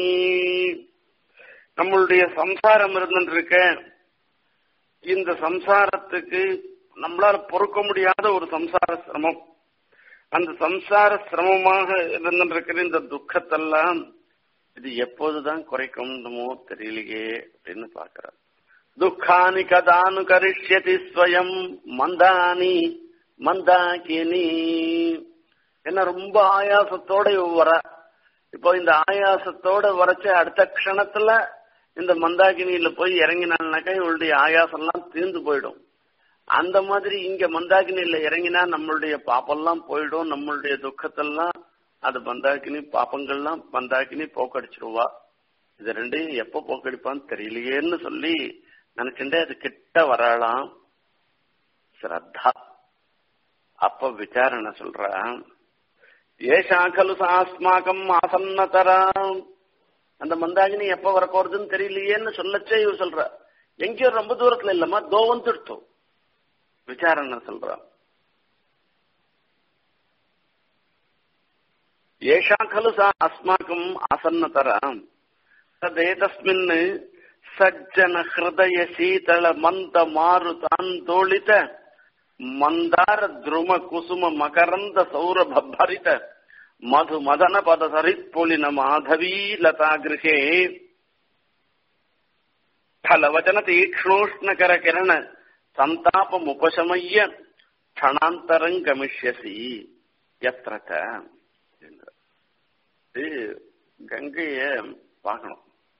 நம்மளுடைய சம்சாரம் இருந்துருக்க இந்த சம்சாரத்துக்கு நம்மளால பொறுக்க முடியாத ஒரு சம்சார சிரமம் அந்த சம்சார சிரமமாக இருந்துருக்கிற இந்த துக்கத்தெல்லாம் இது எப்போதுதான் குறைக்கணுமோ தெரியலையே அப்படின்னு பாக்குறார் துக்கானி கதானு கரிஷ்யதி ஸ்வயம் மந்தானி மந்தாக்கினி என்ன ரொம்ப ஆயாசத்தோட வர இப்போ இந்த ஆயாசத்தோட வரைச்ச அடுத்த க்ஷணத்துல இந்த மந்தாகினியில போய் இறங்கினான்னாக்கா இவளுடைய ஆயாசம்லாம் தீர்ந்து போயிடும் அந்த மாதிரி இங்க மந்தாகினியில இறங்கினா நம்மளுடைய பாப்பெல்லாம் போயிடும் நம்மளுடைய துக்கத்தெல்லாம் அது மந்தாகினி பாப்பங்கள்லாம் மந்தாகினி போக்கடிச்சிருவா இது ரெண்டையும் எப்ப போக்கடிப்பான்னு தெரியலையேன்னு சொல்லி நினைச்சுட்டே அது கிட்ட வராளாம் ஸ்ரத்தா அப்ப விசாரணை சொல்ற ஏஷா கலு சாஸ்மாக்கம் ஆசன்னதராம் அந்த மந்தாகினி எப்ப வரப்போறதுன்னு தெரியலையேன்னு சொல்லச்சே இவர் சொல்ற எங்கேயோ ரொம்ப தூரத்துல இல்லம்மா தோ வந்துடுத்தோம் விசாரணை சொல்றான் ஏஷா खलु सा अस्माकम् आसन्नतराम् तदेतस्मिन् सज्जन हृदय शीतल मन्द मारुतान्दोलित मन्दार द्रुम कुसुम मकरन्द सौरभ भरित मधु मदन पद सरित्पुलिन माधवी लता गृहे फलवचन तीक्ष्णोष्णकर किरण सन्तापमुपशमय्य क्षणान्तरम् गमिष्यसि यत्र च இது கங்கைய பார்க்கணும்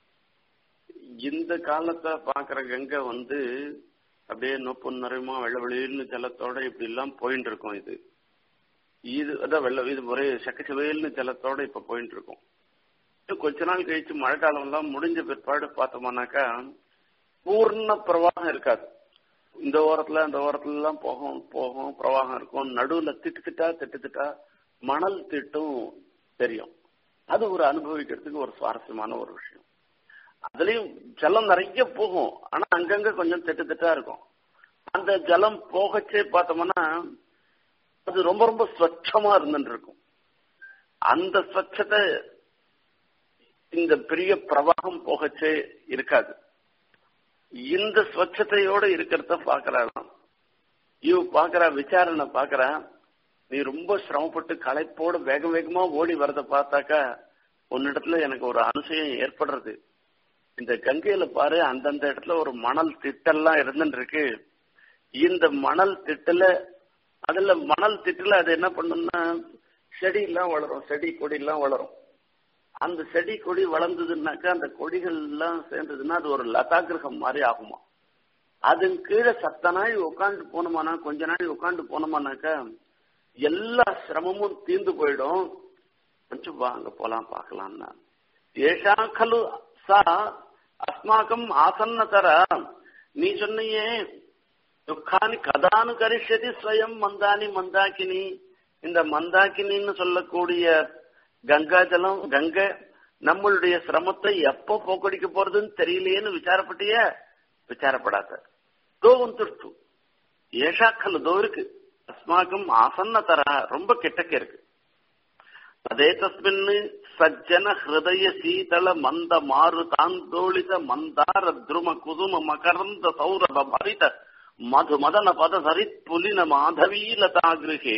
இந்த காலத்தை பாக்குற கங்கை வந்து அப்படியே நொப்பு நிறையமா வெள்ள வெளியில்னு ஜலத்தோட இப்படி எல்லாம் போயிட்டு இருக்கும் இது இது அதான் வெள்ள இது ஒரே சக்கச்சவையல்னு ஜலத்தோட இப்ப போயிட்டு இருக்கும் இன்னும் கொஞ்ச நாள் கழிச்சு மழை காலம் எல்லாம் முடிஞ்ச பிற்பாடு பார்த்தோம்னாக்கா பூர்ண பிரவாகம் இருக்காது இந்த ஓரத்துல அந்த ஓரத்துல எல்லாம் போகும் போகும் பிரவாகம் இருக்கும் நடுவுல திட்டு திட்டா திட்டு திட்டா மணல் திட்டும் தெரியும் அது ஒரு அனுபவிக்கிறதுக்கு ஒரு சுவாரஸ்யமான ஒரு விஷயம் அதுலயும் ஜலம் நிறைய போகும் ஆனா அங்கங்க கொஞ்சம் திட்டு திட்டா இருக்கும் அந்த ஜலம் போகச்சே பார்த்தோம்னா அது ரொம்ப ரொம்ப ஸ்வச்சமா இருந்துட்டு இருக்கும் அந்த ஸ்வச்சத்தை இந்த பெரிய பிரவாகம் போகச்சே இருக்காது இந்த ஸ்வச்சத்தையோட இருக்கிறத பாக்குறாராம் இவ பாக்குறா விசாரணை பாக்குறா நீ ரொம்ப சிரமப்பட்டு களைப்போட வேக வேகமா ஓடி வரத பார்த்தாக்கா உன்னிடத்துல எனக்கு ஒரு அனுசயம் ஏற்படுறது இந்த கங்கையில பாரு அந்தந்த இடத்துல ஒரு மணல் திட்டெல்லாம் இருந்துட்டு இருக்கு இந்த மணல் திட்டுல அதுல மணல் திட்டுல அது என்ன பண்ணும்னா செடி எல்லாம் வளரும் செடி கொடி எல்லாம் வளரும் அந்த செடி கொடி வளர்ந்ததுன்னாக்கா அந்த கொடிகள் எல்லாம் சேர்ந்ததுன்னா அது ஒரு லதா கிரகம் மாதிரி ஆகுமா அதன் கீழே சத்த நாள் உட்காந்து போனோமானா கொஞ்ச நாள் உட்காந்து போனோமானாக்கா எல்லா சிரமமும் தீர்ந்து போயிடும் கொஞ்சம் வாங்க போலாம் பார்க்கலாம்னா ஏஷா கலு சா அஸ்மாக்கம் ஆசன்னதர நீ சொன்னியே துக்கானி கதானு கரிஷதி ஸ்வயம் மந்தானி மந்தாக்கினி இந்த மந்தாக்கினின்னு சொல்லக்கூடிய கங்கா ஜலம் கங்கை நம்மளுடைய சிரமத்தை எப்ப போக்கடிக்க போறதுன்னு தெரியலையேன்னு விசாரப்பட்டிய விசாரப்படாத தோ வந்துடுத்து ஏஷா கல்லு தோ இருக்கு அஸ்மாக்கம் ஆசன்னதர ரொம்ப கிட்டக்க இருக்கு அதே தஸ்மின் சஜ்ஜன ஹிருதய சீதள மந்த மாறு தாந்தோளித மந்தார துரும குதும மகரந்த சௌரப பரித மது மதன பத சரித் புலின மாதவீலதா கிருகே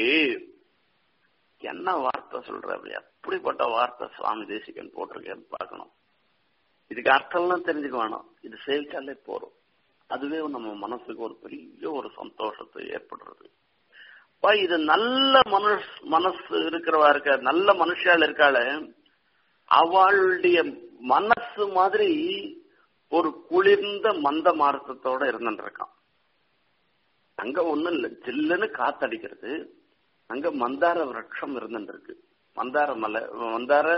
என்ன வார்த்தை சொல்ற எப்படிப்பட்ட வார்த்தை சுவாமி தேசிகன் போட்டிருக்கேன்னு பார்க்கணும் இதுக்கு அர்த்தம்லாம் தெரிஞ்சுக்க வேணும் இது சேவிச்சாலே போறோம் அதுவே நம்ம மனசுக்கு ஒரு பெரிய ஒரு சந்தோஷத்தை ஏற்படுறது இது நல்ல மனுஷ் மனசு இருக்கிறவா இருக்க நல்ல மனுஷால் இருக்காள அவளுடைய மனசு மாதிரி ஒரு குளிர்ந்த மந்த மார்த்தத்தோட இருந்துட்டு இருக்கான் அங்க ஒண்ணும் இல்ல ஜில்லுன்னு காத்தடிக்கிறது அங்க மந்தார விரக்ஷம் இருந்துட்டு இருக்கு மந்தார மலை மந்தார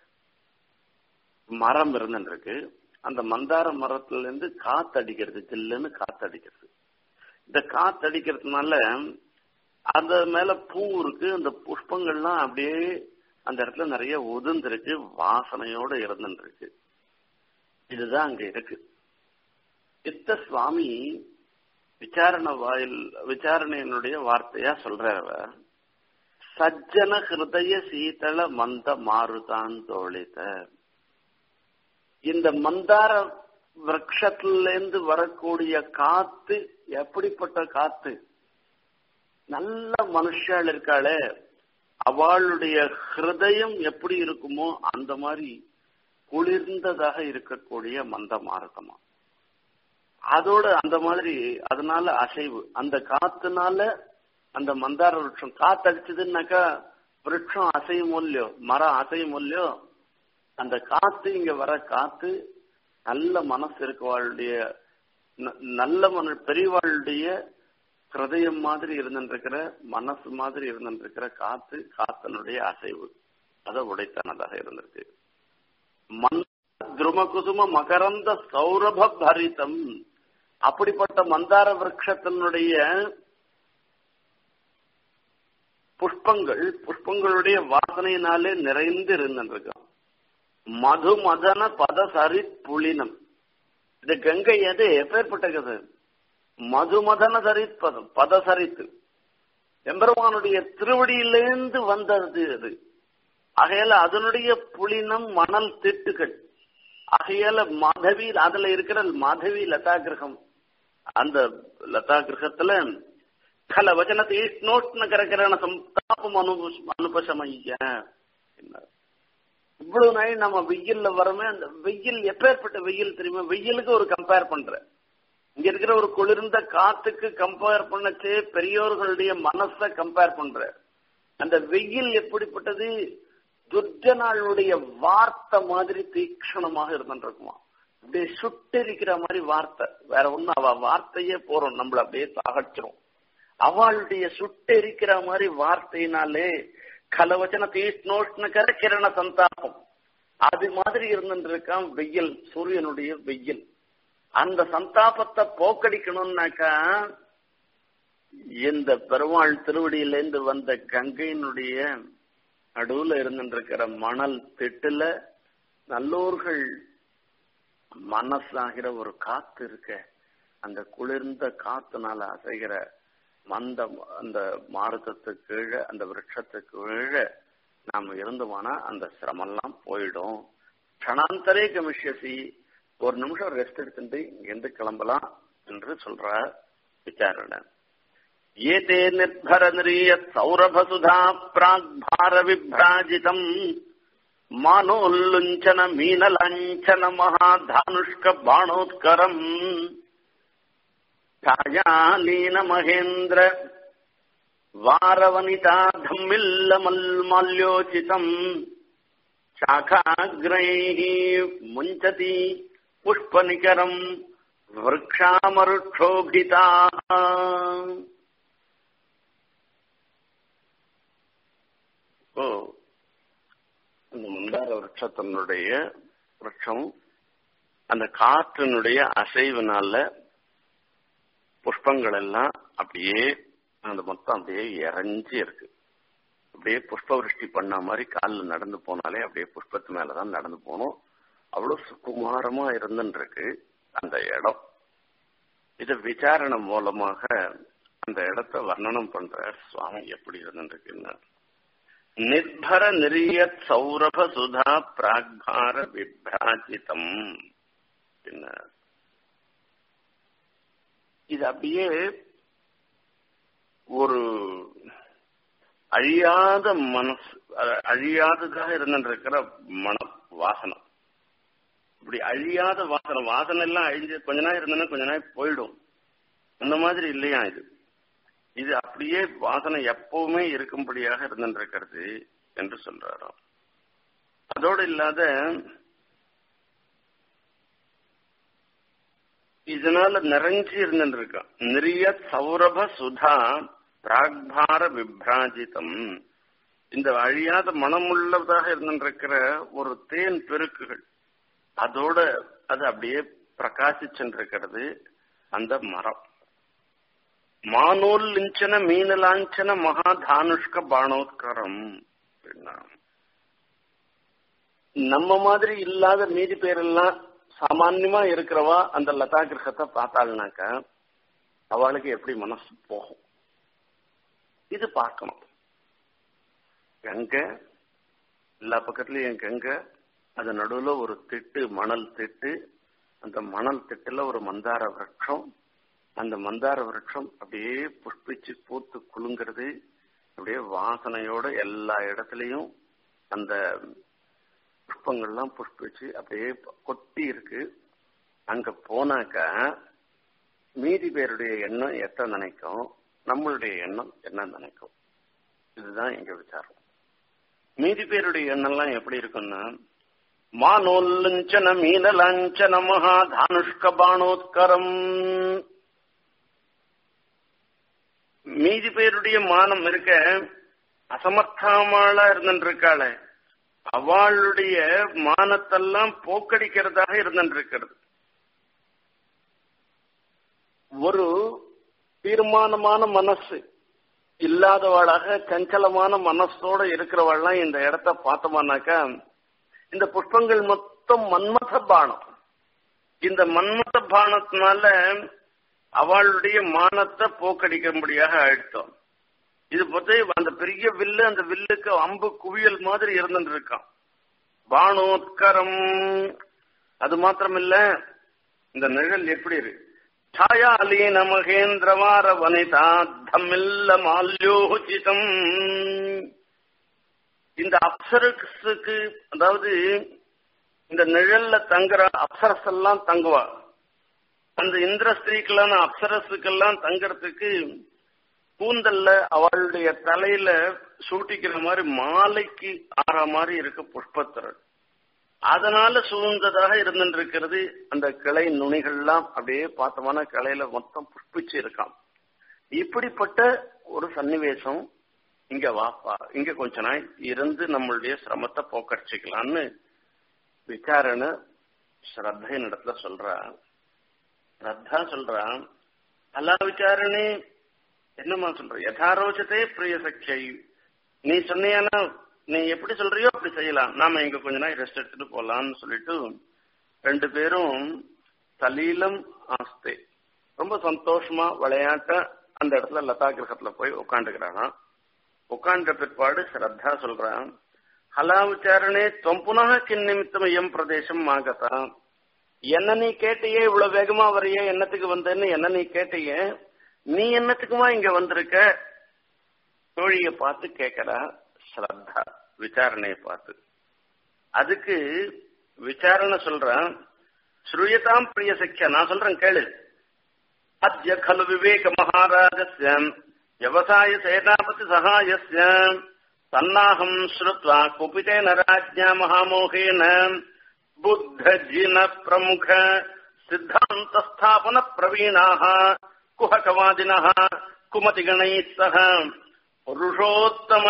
மரம் இருந்துட்டு இருக்கு அந்த மந்தார மரத்துல இருந்து காத்தடிக்கிறது ஜில்லுன்னு காத்தடிக்கிறது இந்த காத்தடிக்கிறதுனால அந்த மேல பூ இருக்கு அந்த புஷ்பங்கள்லாம் அப்படியே அந்த இடத்துல நிறைய உதிர்ந்திருக்கு வாசனையோட இருந்துருக்கு இதுதான் அங்க இருக்கு இத்த சுவாமி விசாரண வாயில் விசாரணையினுடைய வார்த்தையா சொல்றாரு சஜ்ஜன ஹிருதய சீதள மந்த மாறுதான் தோழித இந்த மந்தார விரக்ஷத்திலிருந்து வரக்கூடிய காத்து எப்படிப்பட்ட காத்து நல்ல மனுஷாள் இருக்காளே அவளுடைய ஹிருதயம் எப்படி இருக்குமோ அந்த மாதிரி குளிர்ந்ததாக இருக்கக்கூடிய மந்த மார்க்கமா அதோட அந்த மாதிரி அதனால அசைவு அந்த காத்துனால அந்த மந்தார விருட்சம் காத்தடிச்சதுன்னாக்கா விருட்சம் அசையும் இல்லையோ மரம் அசையும் இல்லையோ அந்த காத்து இங்க வர காத்து நல்ல மனசு இருக்கவாளுடைய நல்ல மன பெரியவாளுடைய ஹிருதயம் மாதிரி இருந்துருக்கிற மனசு மாதிரி இருந்துருக்கிற காத்து காத்தனுடைய அசைவு அதை உடைத்தானதாக இருந்திருக்கு மண் துரும குசும மகரந்த சௌரப பரிதம் அப்படிப்பட்ட மந்தார விரக்ஷத்தினுடைய புஷ்பங்கள் புஷ்பங்களுடைய வாசனையினாலே நிறைந்து இருந்திருக்கும் மது மதன பதசரி புளினம் இது கங்கை எது எப்பேற்பட்ட கதை மதுமதன சரித் பதம் பதசரித்து எம்பெருமானுடைய திருவடியிலேந்து வந்தது அது ஆகையால அதனுடைய புளினம் மணல் திட்டுகள் ஆகையால மாதவி அதுல இருக்கிற மாதவி லதா கிரகம் அந்த லதா கிரகத்துல கல வச்சன தீஷ்ணோஷ்ண கரகரண சந்தாபம் அனு அனுபசமைய இவ்வளவு நாள் நம்ம வெயில்ல வரமே அந்த வெயில் எப்பேற்பட்ட வெயில் தெரியுமா வெயிலுக்கு ஒரு கம்பேர் பண்ற இங்க இருக்கிற ஒரு குளிர்ந்த காத்துக்கு கம்பேர் பண்ணச்சு பெரியோர்களுடைய மனச கம்பேர் பண்ற அந்த வெயில் எப்படிப்பட்டது துர்ஜனாளுடைய வார்த்தை மாதிரி தீக்ஷணமாக இருந்துருக்குமா அப்படியே சுட்டெரிக்கிற மாதிரி வார்த்தை வேற ஒண்ணும் அவ வார்த்தையே போறோம் நம்மள அப்படியே சாகச்சிரும் அவளுடைய சுட்டெரிக்கிற மாதிரி வார்த்தையினாலே கலவச்சன தீஷ்ணோஷ்ண கிரண சந்தாபம் அது மாதிரி இருந்துருக்கான் வெயில் சூரியனுடைய வெயில் அந்த சந்தாபத்தை போக்கடிக்கணும்னாக்கா இந்த பெருமாள் திருவடியிலேருந்து வந்த கங்கையினுடைய நடுவுல இருந்துருக்கிற மணல் திட்டுல நல்லோர்கள் மனசாகிற ஒரு காத்து இருக்க அந்த குளிர்ந்த காத்துனால அசைகிற மந்த அந்த மாருதத்துக்கு கீழே அந்த விரட்சத்துக்கு கீழே நாம இருந்தோம்னா அந்த சிரமெல்லாம் போயிடும் க்ஷணாந்தரே கமிஷசி ஒரு நிமிஷம் ரெஸ்ட் எடுத்துட்டு இங்கிருந்து கிளம்பலாம் என்று சொல்றார் விசாரணை ஏதே நிர்பர நிரிய சௌரபசுதா பிராக்பார விப்ராஜிதம் மானோல்லுஞ்சன மீனலாஞ்சன மகாதானுஷ்க பாணோத்கரம் ಛಾಯಾಲೀನ ಮಹೇಂದ್ರ ವಾರವನಿತಾ ಧಮ್ಮಿಲ್ಲಮಲ್ಮಾಲ್ಯೋಚಿತಂ ಶಾಖಾಗ್ರೈಃ ಮುಂಚತಿ ಪುಷ್ಪನಿಕರಂ ವೃಕ್ಷಾಮರುಕ್ಷೋಭಿತಾ ஓ அந்த மந்தார விரட்சத்தினுடைய விரட்சம் அந்த காற்றினுடைய அசைவினால புஷ்பங்கள் எல்லாம் அப்படியே அந்த மொத்தம் அப்படியே இறஞ்சி இருக்கு அப்படியே புஷ்ப விருஷ்டி பண்ண மாதிரி காலில் நடந்து போனாலே அப்படியே புஷ்பத்து மேலதான் நடந்து போகணும் அவ்வளவு சுகுமாரமா இருந்துன்னு இருக்கு அந்த இடம் இத விசாரணை மூலமாக அந்த இடத்த வர்ணனம் பண்ற சுவாமி எப்படி இருந்துருக்குன்னு நிர்பர நிரிய சௌரப சுதா பிராக்பார விப்ராஜிதம் என்ன இது அப்படியே ஒரு அழியாத மனசு அழியாததாக இருந்துருக்கிற மன வாசனம் இப்படி அழியாத வாசனை வாசனை எல்லாம் அழிஞ்சு கொஞ்ச நாள் இருந்ததுன்னா கொஞ்ச நாள் போயிடும் அந்த மாதிரி இல்லையா இது இது அப்படியே வாசனை எப்பவுமே இருக்கும்படியாக இருந்துருக்கிறது என்று சொல்றாராம் அதோடு இல்லாத இதனால நிறைஞ்சு இருந்துருக்கான் நிறைய சௌரப சுதா பிராக்பார விப்ராஜிதம் இந்த அழியாத மனமுள்ளதாக இருந்துருக்கிற ஒரு தேன் பெருக்குகள் அதோட அது அப்படியே பிரகாசிச்சுருக்கிறது அந்த மரம் மானோல் லிஞ்சன மீனலாஞ்சன மகாதானுஷ்க பானோத்கரம் நம்ம மாதிரி இல்லாத மீதி பேரெல்லாம் சாமான்யமா இருக்கிறவா அந்த லதா கிரகத்தை பார்த்தாள்னாக்க அவளுக்கு எப்படி மனசு போகும் இது பார்க்கணும் கங்கை எல்லா பக்கத்துலயும் கங்கை அது நடுவுல ஒரு திட்டு மணல் திட்டு அந்த மணல் திட்டுல ஒரு மந்தார விரட்சம் அந்த மந்தார விரட்சம் அப்படியே புஷ்பிச்சு பூத்து குலுங்கிறது அப்படியே வாசனையோட எல்லா இடத்துலயும் அந்த புஷ்பங்கள்லாம் புஷ்பிச்சு அப்படியே கொட்டி இருக்கு அங்க போனாக்கா மீதி பேருடைய எண்ணம் எத்த நினைக்கும் நம்மளுடைய எண்ணம் என்ன நினைக்கும் இதுதான் எங்க விசாரம் மீதி பேருடைய எண்ணம்லாம் எப்படி இருக்குன்னா மானோல்லஞ்சன மீனலாஞ்சன மகா தானுஷ்க பானோத்கரம் மீதி பேருடைய மானம் இருக்க அசமர்த்தமாளா இருந்துருக்காளே அவளுடைய மானத்தெல்லாம் போக்கடிக்கிறதாக இருந்துருக்கிறது ஒரு தீர்மானமான மனசு இல்லாதவாளாக சஞ்சலமான மனசோட இருக்கிறவாள்லாம் இந்த இடத்த பார்த்தோமானாக்கா இந்த புஷ்பங்கள் மொத்தம் மன்மத பானம் இந்த மன்மத பானத்தினால அவளுடைய மானத்தை போக்கடிக்கும்படியாக ஆயிடுத்தோம் இது பத்தி அந்த பெரிய வில்லு அந்த வில்லுக்கு அம்பு குவியல் மாதிரி இருந்துட்டு இருக்கான் பானோத்கரம் அது மாத்திரமில்ல இந்த நிழல் எப்படி இருக்கு ಛಾಯಾಲೀನ ಮಹೇಂದ್ರವಾರ ವನಿತಾ தம்மில்ல மால்யோச்சிதம் இந்த அப்சரஸுக்கு அதாவது இந்த நிழல்ல தங்குற அப்சரஸ் எல்லாம் தங்குவா அந்த இந்திர ஸ்திரீக்கெல்லாம் அப்சரஸுக்கெல்லாம் தங்கறதுக்கு கூந்தல்ல அவளுடைய தலையில சூட்டிக்கிற மாதிரி மாலைக்கு ஆற மாதிரி இருக்கு புஷ்பத்திரள் அதனால சூழ்ந்ததாக இருந்துருக்கிறது அந்த கிளை நுனிகள்லாம் அப்படியே பார்த்தோம்னா கிளையில மொத்தம் புஷ்பிச்சு இருக்கான் இப்படிப்பட்ட ஒரு சன்னிவேசம் இங்க வாப்பா இங்க கொஞ்ச நாள் இருந்து நம்மளுடைய சிரமத்தை போக்கடிச்சுக்கலாம்னு விசாரணை ஸ்ரத்தையின் இடத்துல சொல்றா ஸ்ரத்தா சொல்றா அல்லா விசாரணே என்னம்மா சொல்ற யதாரோச்சதே பிரிய சக்ஷை நீ சொன்னியானா நீ எப்படி சொல்றியோ அப்படி செய்யலாம் நாம இங்க கொஞ்ச நாள் ரெஸ்ட் எடுத்துட்டு போலாம்னு சொல்லிட்டு ரெண்டு பேரும் சலீலம் ஆஸ்தே ரொம்ப சந்தோஷமா விளையாட்ட அந்த இடத்துல லதா கிரகத்துல போய் உட்காந்துக்கிறாங்க உட்காண்ட பிற்பாடு ஸ்ரத்தா சொல்றான் ஹலா விசாரணே தொம்புனக கின் நிமித்தம் எம் பிரதேசம் ஆகத்தா என்ன நீ கேட்டியே இவ்வளவு வேகமா வரைய என்னத்துக்கு வந்தேன்னு என்ன நீ கேட்டியே நீ என்னத்துக்குமா இங்க வந்திருக்க தோழிய பார்த்து கேட்கிறா ஸ்ரத்தா விசாரணையை பார்த்து அதுக்கு விசாரணை சொல்றேன் ஸ்ரூயதாம் பிரிய சக்கியா நான் சொல்றேன் கேளு அத்ய खलु விவேக மகாராஜஸ்ய விவசாய சேனாபதி சகாயஸ்ய தன்னாகம் ஸ்ருத்வா குபிதேன ராஜ்ஞா மகாமோகேன புத்தஜின பிரமுக சித்தாந்த ஸ்தாபன பிரவீணாக குஹகவாதினः குமதிகணைः சக புருஷோத்தம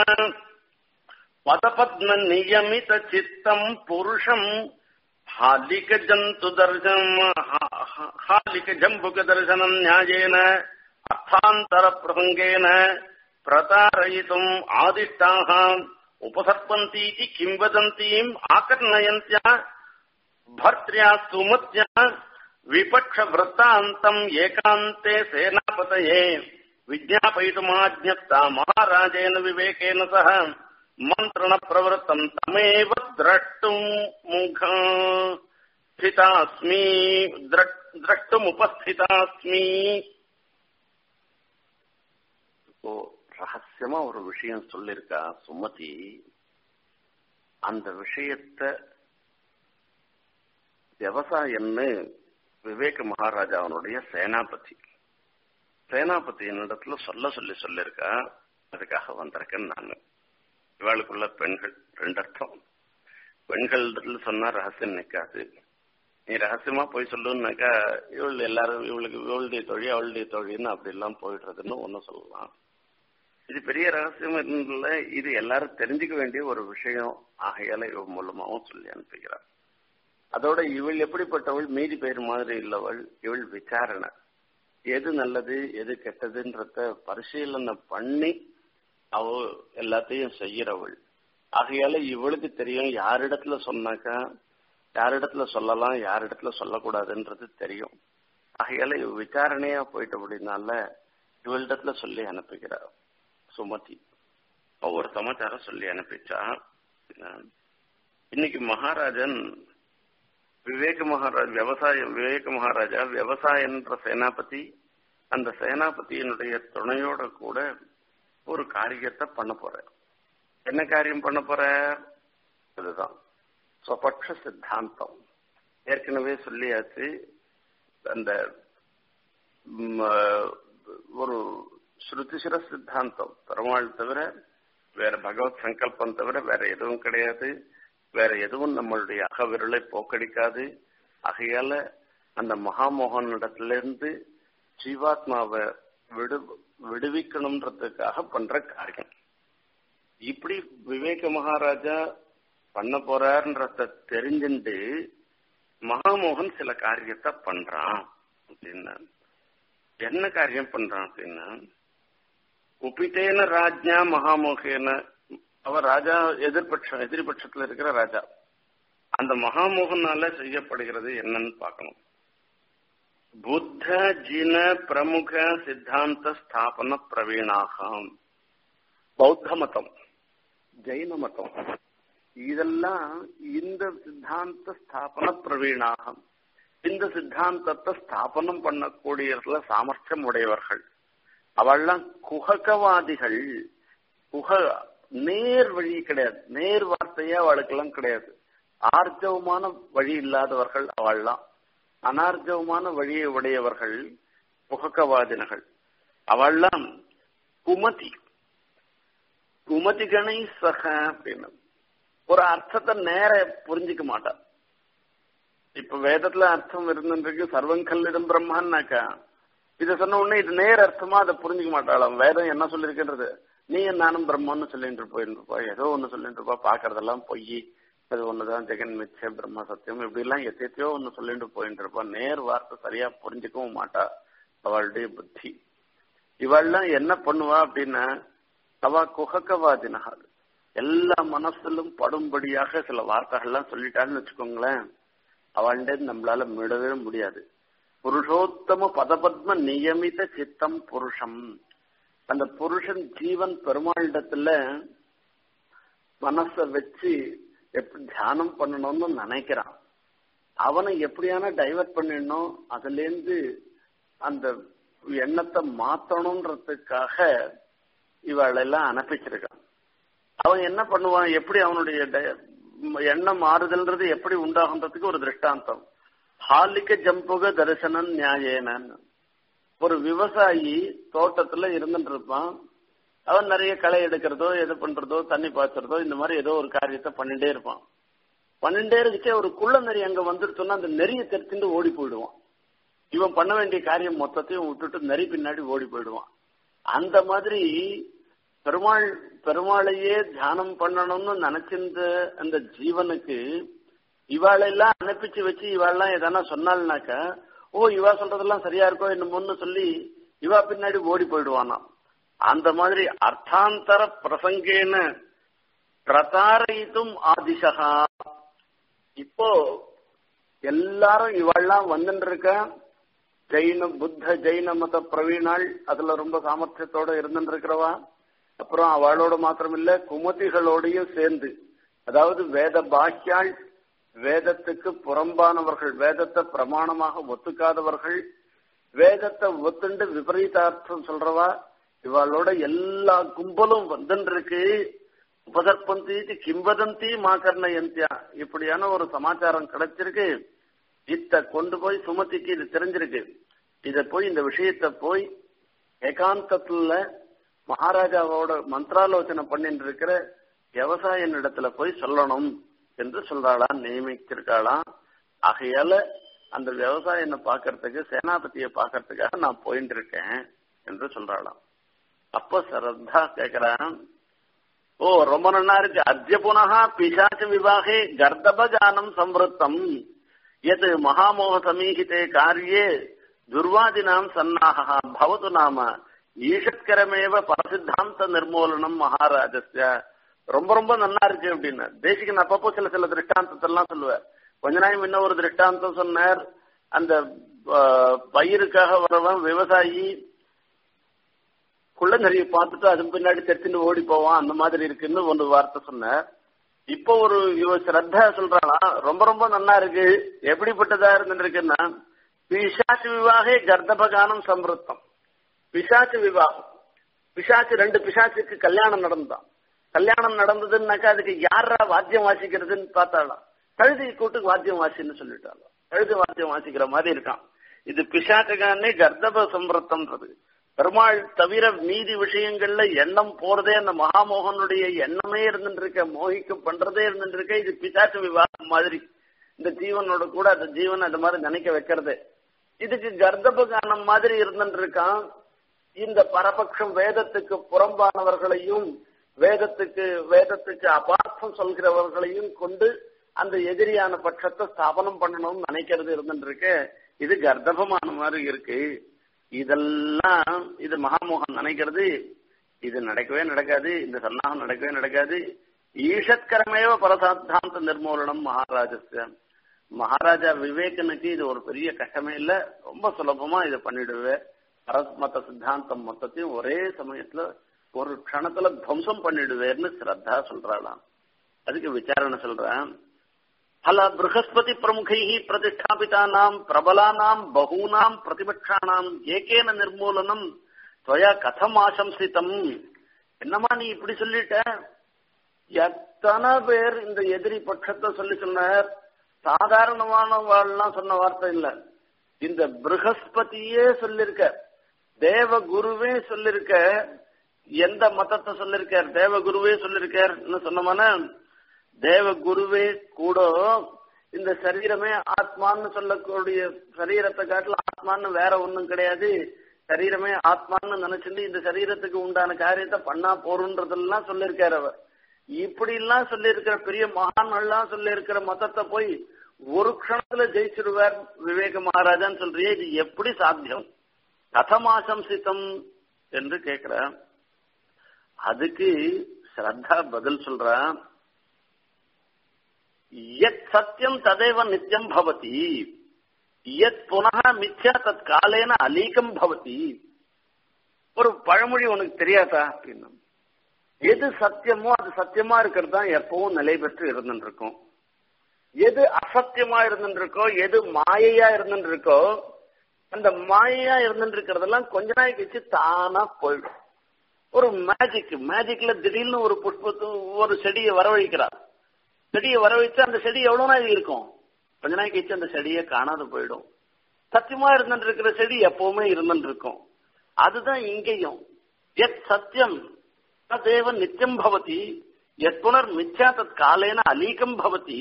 పదపద్మ నియమిత చిత్తం పురుషం హాలిక జంతు దర్శనం హాలిక జంబుక దర్శనం న్యాయేన అర్థాంతర ప్రసంగేన ప్రతారయితుం ఆదిష్టాః ఉపసర్పంతీతి కిం వదంతీం ఆకర్ణయంత్య భర్త్ర్యా సుమత్య విపక్ష వృత్తాంతం ఏకాంతే సేనాపతయే విజ్ఞాపయితుమాజ్ఞప్త మహారాజేన వివేకేన సహ మంత్రణ ప్రవృత్తం తమేవ ద్రష్టుం ముఖ స్థితాస్మి ద్రష్టుముపస్థితాస్మి இப்போ ரகசியமா ஒரு விஷயம் சொல்லிருக்கா சுமதி அந்த விஷயத்த விவசாயம்னு விவேக மகாராஜா அவனுடைய சேனாபதி சேனாபதியின் இடத்துல சொல்ல சொல்லி சொல்லிருக்கா அதுக்காக வந்திருக்கேன் நான் இவாளுக்குள்ள பெண்கள் ரெண்டு அர்த்தம் பெண்கள் சொன்னா ரகசியம் நிக்காது நீ ரகசியமா போய் சொல்லுன்னாக்கா இவள் எல்லாரும் இவளுக்கு இவளுடைய தொழில் அவளுடைய தொழில்னு அப்படி எல்லாம் போயிடுறதுன்னு ஒண்ணு சொல்லலாம் இது பெரிய ரகசியம் இல்ல இது எல்லாரும் தெரிஞ்சுக்க வேண்டிய ஒரு விஷயம் ஆகையால இவ மூலமாவும் சொல்லி அனுப்புகிறார் அதோட இவள் எப்படிப்பட்டவள் மீதி பேர் மாதிரி இல்லவள் இவள் விசாரணை எது நல்லது எது கெட்டதுன்றத பரிசீலனை பண்ணி அவ எல்லாத்தையும் செய்யறவள் ஆகையால இவளுக்கு தெரியும் யாரிடத்துல சொன்னாக்கா யாரிடத்துல சொல்லலாம் யாரிடத்துல சொல்லக்கூடாதுன்றது தெரியும் ஆகையால இவ விசாரணையா போயிட்ட அப்படின்னால இவளிடத்துல சொல்லி அனுப்புகிறார் சுமதி ஒவ்வொரு சமாச்சாரம் சொல்லி அனுப்பிச்சா இன்னைக்கு மகாராஜன் விவேக மகாராஜ் விவசாய விவேக மகாராஜா விவசாயன்ற சேனாபதி அந்த சேனாபதியினுடைய துணையோட கூட ஒரு காரியத்தை பண்ண போற என்ன காரியம் பண்ண போற அதுதான் ஸ்வபக்ஷ சித்தாந்தம் ஏற்கனவே சொல்லியாச்சு அந்த ஒரு ஸ்ருதிசிர சித்தாந்தம் பெருமாள் தவிர வேற பகவத் சங்கல்பம் தவிர வேற எதுவும் கிடையாது வேற எதுவும் நம்மளுடைய அகவிரலை போக்கடிக்காது ஆகையால அந்த மகாமோகனிடத்திலிருந்து ஜீவாத்மாவை விடு விடுவிக்கணும்ன்றதுக்காக பண்ற காரியம் இப்படி விவேக மகாராஜா பண்ண போறாருன்றத தெரிஞ்சுட்டு மகாமோகன் சில காரியத்தை பண்றான் அப்படின்னா என்ன காரியம் பண்றான் அப்படின்னா உபித்தேன ராஜ்யா மகாமோகேன அவர் ராஜா எதிர்பட்சம் எதிர்பட்சத்துல இருக்கிற ராஜா அந்த மகாமோகனால செய்யப்படுகிறது என்னன்னு பார்க்கணும் புத்த ஜின பிரமுக சித்தாந்த ஸ்தாபன பிரவீணாக பௌத்த மதம் ஜெயின மதம் இதெல்லாம் இந்த சித்தாந்த ஸ்தாபன பிரவீணாக இந்த சித்தாந்தத்தை ஸ்தாபனம் பண்ணக்கூடியதுல சாமர்த்தியம் உடையவர்கள் அவள்லாம் குஹகவாதிகள் குஹ நேர் வழி கிடையாது நேர் வார்த்தையே அவளுக்கெல்லாம் கிடையாது ஆர்ஜவமான வழி இல்லாதவர்கள் அவள்லாம் அனார்ஜவமான வழியை உடையவர்கள் புகக்கவாதினர்கள் அவள்லாம் குமதி குமதிகனை சக அப்படின்னு ஒரு அர்த்தத்தை நேர புரிஞ்சுக்க மாட்டான் இப்ப வேதத்துல அர்த்தம் இருந்துருக்கு சர்வங்கல்லிடம் பிரம்மான்னாக்கா இத சொன்ன உடனே இது நேர் அர்த்தமா அதை புரிஞ்சுக்க மாட்டாளாம் வேதம் என்ன சொல்லிருக்கின்றது நீ நானும் பிரம்மன்னு சொல்லிட்டு போயிருப்பா ஏதோ ஒண்ணு சொல்லிட்டு இருப்பா பாக்குறதெல்லாம் பொய் அது ஒண்ணுதான் ஜெகன் மிச்ச பிரம்ம சத்தியம் இப்படி எல்லாம் எத்தையோ ஒண்ணு சொல்லிட்டு போயிட்டு இருப்பா நேர் வார்த்தை சரியா புரிஞ்சுக்கவும் மாட்டா அவளுடைய புத்தி இவள்லாம் என்ன பண்ணுவா அப்படின்னா அவ குகக்கவாதினகள் எல்லா மனசிலும் படும்படியாக சில வார்த்தைகள்லாம் சொல்லிட்டான்னு வச்சுக்கோங்களேன் அவள்கிட்ட நம்மளால மீடவே முடியாது புருஷோத்தம பதபத்ம நியமித சித்தம் புருஷம் அந்த புருஷன் ஜீவன் பெருமாளிடத்துல மனச வச்சு எப்படி தியானம் பண்ணணும்னு நினைக்கிறான் அவனை எப்படியான டைவர்ட் பண்ணிடணும் அதுல இருந்து அந்த எண்ணத்தை மாத்தணும்ன்றதுக்காக இவளெல்லாம் அனுப்பிச்சிருக்கான் அவன் என்ன பண்ணுவான் எப்படி அவனுடைய எண்ணம் மாறுதல்ன்றது எப்படி உண்டாகுன்றதுக்கு ஒரு திருஷ்டாந்தம் ஹாலிக்க ஜம்புக தரிசனம் நியாயேனன்னு ஒரு விவசாயி தோட்டத்துல இருந்துட்டு இருப்பான் அவன் நிறைய களை எடுக்கிறதோ எது பண்றதோ தண்ணி பாய்ச்சறதோ இந்த மாதிரி ஏதோ ஒரு காரியத்தை பண்ணிட்டே இருப்பான் பண்ணிட்டே இருக்கே ஒரு குள்ள நெறி அங்க வந்துருச்சோன்னா அந்த நெறியை தெரிச்சுட்டு ஓடி போயிடுவான் இவன் பண்ண வேண்டிய காரியம் மொத்தத்தையும் விட்டுட்டு நெறி பின்னாடி ஓடி போயிடுவான் அந்த மாதிரி பெருமாள் பெருமாளையே தியானம் பண்ணணும்னு நினைச்சிருந்த அந்த ஜீவனுக்கு இவாளெல்லாம் அனுப்பிச்சு வச்சு இவாளெல்லாம் எதனா சொன்னாள்னாக்கா ஓ இவா சொல்றதெல்லாம் சரியா இருக்கோ என்னமோன்னு சொல்லி இவா பின்னாடி ஓடி போயிடுவானாம் அந்த மாதிரி அர்த்தாந்தர பிரசங்கேன பிரதாரயித்தும் ஆதிசகா இப்போ எல்லாரும் இவெல்லாம் வந்துட்டு இருக்க ஜெயின புத்த ஜெயின மத பிரவீணாள் அதுல ரொம்ப சாமர்த்தியத்தோட இருந்துட்டு இருக்கிறவா அப்புறம் அவளோட மாத்திரம் இல்ல குமதிகளோடையும் சேர்ந்து அதாவது வேத பாக்கியாள் வேதத்துக்கு புறம்பானவர்கள் வேதத்தை பிரமாணமாக ஒத்துக்காதவர்கள் வேதத்தை ஒத்துண்டு விபரீதார்த்தம் சொல்றவா இவளோட எல்லா கும்பலும் வந்துருக்கு உபதர்பந்தி கிம்பதந்தி மாகர்ணயந்தியா இப்படியான ஒரு சமாச்சாரம் கிடைச்சிருக்கு இத்த கொண்டு போய் சுமதிக்கு இது தெரிஞ்சிருக்கு இத போய் இந்த விஷயத்த போய் ஏகாந்தத்துல மகாராஜாவோட மந்திராலோசனை பண்ணிட்டு இருக்கிற விவசாய இடத்துல போய் சொல்லணும் என்று சொல்றாளாம் நியமிச்சிருக்காளாம் ஆகையால அந்த விவசாயனை பாக்கிறதுக்கு சேனாபதியை பாக்கிறதுக்காக நான் போயிட்டு இருக்கேன் என்று சொல்றாளாம் அப்ப சரத்தா கேக்குறான் ஓ ரொம்ப நல்லா இருக்கு அத்திய புனகா பிசாச்ச விவாகே கர்தப ஜானம் சம்வத்தம் எது மகாமோக சமீகிதே காரியே துர்வாதினாம் சன்னாகா பவது நாம ஈஷத்கரமேவ பரசித்தாந்த நிர்மூலனம் மகாராஜஸ்ய ரொம்ப ரொம்ப நல்லா இருக்கு அப்படின்னு தேசிகன் அப்பப்போ சில சில திருஷ்டாந்தத்தெல்லாம் சொல்லுவார் கொஞ்ச நாள் முன்ன ஒரு திருஷ்டாந்தம் சொன்னார் அந்த பயிருக்காக வரவன் விவசாயி குள்ளநரியை பார்த்துட்டு அது பின்னாடி தெரிச்சுட்டு ஓடி போவான் அந்த மாதிரி இருக்குன்னு ஒரு வார்த்தை சொன்னார் இப்போ ஒரு இவ ஸ்ரத்தா சொல்றானா ரொம்ப ரொம்ப நல்லா இருக்கு எப்படிப்பட்டதா இருந்துருக்குன்னா பிசாச்சு விவாகே கர்த்தபகானம் சம்பிருத்தம் பிசாச்சு விவாகம் பிசாச்சு ரெண்டு பிசாச்சுக்கு கல்யாணம் நடந்தான் கல்யாணம் நடந்ததுன்னாக்கா அதுக்கு யாரா வாத்தியம் வாசிக்கிறதுன்னு பார்த்தாலாம் கழுதி கூட்டுக்கு வாத்தியம் வாசின்னு சொல்லிட்டாலும் கழுதி வாத்தியம் வாசிக்கிற மாதிரி இருக்கான் இது பிசாச்சகானே கர்த்தப சம்பிரத்தம்ன்றது பெருமாள் தவிர மீதி விஷயங்கள்ல எண்ணம் போறதே அந்த மகாமோகனுடைய எண்ணமே இருந்துட்டு இருக்க மோகிக்கு பண்றதே இருந்துட்டு இருக்க இது பிசாச்சு விவாகம் மாதிரி இந்த ஜீவனோட கூட அந்த ஜீவன் அந்த மாதிரி நினைக்க வைக்கிறது இதுக்கு கர்ப்ப கானம் மாதிரி இருந்துட்டு இருக்கான் இந்த பரபட்சம் வேதத்துக்கு புறம்பானவர்களையும் வேதத்துக்கு வேதத்துக்கு அபார்த்தம் சொல்கிறவர்களையும் கொண்டு அந்த எதிரியான பட்சத்தை ஸ்தாபனம் பண்ணணும்னு நினைக்கிறது இருந்துட்டு இருக்கு இது கர்ப்பமான மாதிரி இருக்கு இதெல்லாம் இது மகாமோகன் நினைக்கிறது இது நடக்கவே நடக்காது இந்த சன்னாகம் நடக்கவே நடக்காது ஈஷத்கரமேவ பரசாத்தாந்த நிர்மூலனம் மகாராஜஸ்ய மகாராஜா விவேகனுக்கு இது ஒரு பெரிய கஷ்டமே இல்ல ரொம்ப சுலபமா இதை பண்ணிடுவேன் பரஸ்மத்த சித்தாந்தம் மொத்தத்தையும் ஒரே சமயத்துல ஒரு க்ஷணத்துல துவம்சம் பண்ணிடுவேர்னு ஸ்ரத்தா சொல்றாளாம் அதுக்கு விசாரணை சொல்றேன் பல ப்ரகஸ்பதி பிரமுகை பிரதிஷ்டாபிதானாம் பிரபலானாம் பகூனாம் பிரதிபட்சானாம் ஏகேன நிர்மூலனம் துவயா கதம் ஆசம்சித்தம் என்னமா நீ இப்படி சொல்லிட்ட எத்தனை பேர் இந்த எதிரி பட்சத்தை சொல்லி சொன்னார் சாதாரணமான வாழ்லாம் சொன்ன வார்த்தை இல்ல இந்த ப்ரகஸ்பதியே சொல்லிருக்க தேவ குருவே சொல்லிருக்க எந்த மதத்தை சொல்லிருக்கார் தேவ குருவே சொல்லிருக்காருன்னு சொன்னமான தேவ குருவே கூட இந்த சரீரமே ஆத்மான்னு சொல்லக்கூடிய சரீரத்தை காட்டில ஆத்மான்னு வேற ஒண்ணும் கிடையாது சரீரமே ஆத்மான்னு நினைச்சுட்டு இந்த சரீரத்துக்கு உண்டான காரியத்தை பண்ணா போறன்றதெல்லாம் சொல்லியிருக்காரு அவர் இப்படி எல்லாம் சொல்லி இருக்கிற பெரிய மகான்கள்லாம் சொல்லி இருக்கிற மதத்தை போய் ஒரு க்ஷணத்துல ஜெயிச்சிருவார் விவேக மகாராஜான்னு சொல்றியே இது எப்படி சாத்தியம் கதமாசம்சித்தம் என்று கேக்குற அதுக்கு ஸ்ரத்தா பதில் சொல்ற எத் சத்தியம் ததேவ நித்தியம் பவதி எத் புனக மித்யா தத் காலேன அலீகம் பவதி ஒரு பழமொழி உனக்கு தெரியாதா அப்படின்னு எது சத்தியமோ அது சத்தியமா இருக்கிறது தான் எப்பவும் நிலை பெற்று இருந்துட்டு இருக்கும் எது அசத்தியமா இருந்துட்டு இருக்கோ எது மாயையா இருந்துட்டு இருக்கோ அந்த மாயையா இருந்துட்டு இருக்கிறதெல்லாம் கொஞ்ச நாளைக்கு வச்சு தானா போயிடும் ஒரு மேஜிக் மேஜிக்ல திடீர்னு ஒரு புஷ்பத்து ஒரு செடியை வரவழைக்கிறார் செடியை வரவழைச்சு அந்த செடி எவ்வளவு நாள் இருக்கும் கொஞ்ச நாளைக்கு வச்சு அந்த செடியை காணாது போயிடும் சத்தியமா இருந்துட்டு இருக்கிற செடி எப்பவுமே இருந்துட்டு இருக்கும் அதுதான் இங்கேயும் எத் சத்தியம் தேவ நித்தியம் பவதி எத் புனர் மித்யா தத் காலேன அலீகம் பவதி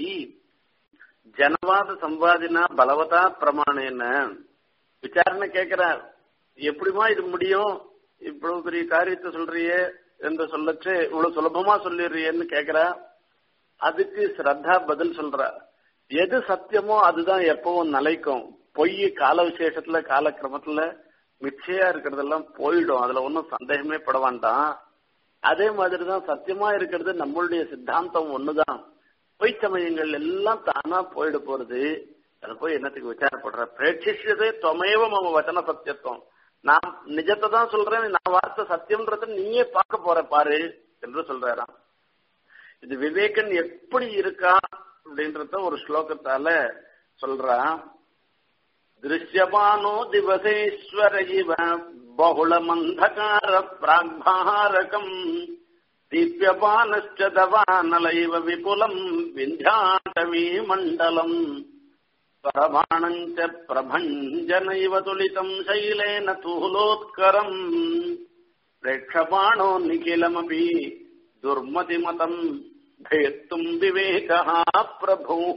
ஜனவாத சம்பாதினா பலவதா பிரமாணேன விசாரணை கேட்கிறார் எப்படிமா இது முடியும் இவ்வளவு பெரிய காரியத்தை சொல்றியே என்று சொல்லச்சு இவ்வளவு சுலபமா சொல்லிடுறியேன்னு கேக்குறா அதுக்கு ஸ்ரத்தா பதில் சொல்றா எது சத்தியமோ அதுதான் எப்பவும் நிலைக்கும் பொய் கால விசேஷத்துல காலக்கிரமத்துல மிச்சையா இருக்கிறதெல்லாம் போயிடும் அதுல ஒன்றும் சந்தேகமே பட வேண்டாம் அதே மாதிரிதான் சத்தியமா இருக்கிறது நம்மளுடைய சித்தாந்தம் ஒண்ணுதான் பொய் சமயங்கள் எல்லாம் தானா போயிட போறது அது போய் என்னத்துக்கு விசாரப்படுற பிரேட்சிஷதே தொமையவ மம வச்சன சத்தியத்துவம் நான் நிஜத்தை தான் சொல்றேன் நான் வார்த்தை சத்தியம்ன்றத நீயே பார்க்க போற பாரு என்று சொல்றாராம் இது விவேகன் எப்படி இருக்கா அப்படின்றத ஒரு ஸ்லோகத்தால சொல்றான் திருஷ்யமானோ திவசேஸ்வர இவ बहुलमन्धकार प्राग्भारकम् दीप्यपानश्च दवानलैव विपुलम् विन्ध्याटवीमण्डलम् परमाणम् च प्रभञ्जनैव तुलितम् शैलेन तूलोत्करम् प्रेक्षमाणो निखिलमपि दुर्मतिमतम् भेत्तुम् विवेकः प्रभुः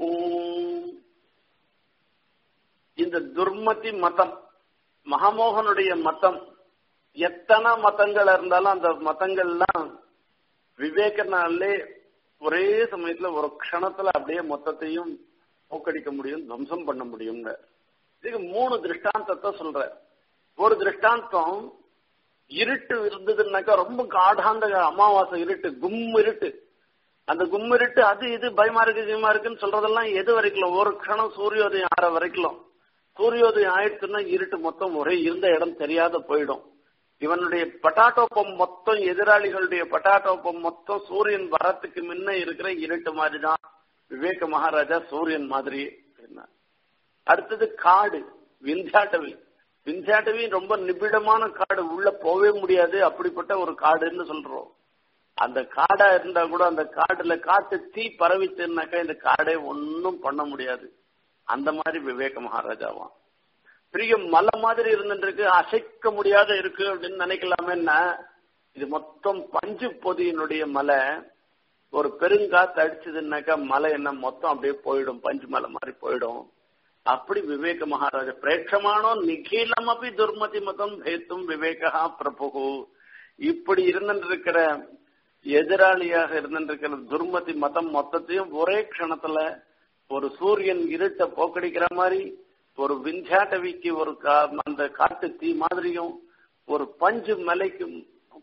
இந்த துர்மதி மதம் மகமோகனுடைய மதம் எத்தனை மதங்கள் இருந்தாலும் அந்த மதங்கள்லாம் விவேகனாலே ஒரே சமயத்துல ஒரு க்ஷணத்துல அப்படியே மொத்தத்தையும் போக்கடிக்க முடியும் துவம்சம் பண்ண முடியும்ங்க இதுக்கு மூணு திருஷ்டாந்தத்தை சொல்ற ஒரு திருஷ்டாந்தம் இருட்டு இருந்ததுன்னாக்கா ரொம்ப காடாந்த அமாவாசை இருட்டு கும் இருட்டு அந்த கும் இருட்டு அது இது பயமா இருக்கு பயமா இருக்குன்னு சொல்றதெல்லாம் எது வரைக்கும் ஒரு க்ஷணம் சூரியோதயம் ஆற வரைக்கும் சூரியோதயம் ஆயிடுச்சுன்னா இருட்டு மொத்தம் ஒரே இருந்த இடம் தெரியாத போயிடும் இவனுடைய பட்டாட்டோப்பம் மொத்தம் எதிராளிகளுடைய பட்டாட்டோப்பம் மொத்தம் சூரியன் வரத்துக்கு முன்ன இருக்கிற இருட்டு மாதிரி தான் விவேக மகாராஜா சூரியன் மாதிரி அடுத்தது காடு விந்தியாட்டவி விந்தியாட்டவி ரொம்ப நிபிடமான காடு உள்ள போவே முடியாது அப்படிப்பட்ட ஒரு காடுன்னு சொல்றோம் அந்த காடா இருந்தா கூட அந்த காடுல காட்டு தீ பரவிச்சுனாக்கா இந்த காடே ஒன்னும் பண்ண முடியாது அந்த மாதிரி விவேக மகாராஜாவான் பெரிய மலை மாதிரி இருந்துருக்கு அசைக்க முடியாத இருக்கு அப்படின்னு நினைக்கலாமேன்னா இது மொத்தம் பஞ்சு பொதியினுடைய மலை ஒரு பெருங்காத்து அடிச்சதுன்னாக்கா மலை என்ன மொத்தம் அப்படியே போயிடும் பஞ்சு மலை மாதிரி போயிடும் அப்படி விவேக மகாராஜா பிரேட்சமானோ நிகிலம் அப்படி துர்மதி மதம் பேத்தும் விவேகா பிரபு இப்படி இருந்துருக்கிற எதிராளியாக இருந்துருக்கிற துர்மதி மதம் மொத்தத்தையும் ஒரே க்ஷணத்துல ஒரு சூரியன் இருட்டை போக்கடிக்கிற மாதிரி ஒரு விஞ்சாட்டவிக்கு ஒரு அந்த காட்டு தீ மாதிரியும் ஒரு பஞ்சு மலைக்கு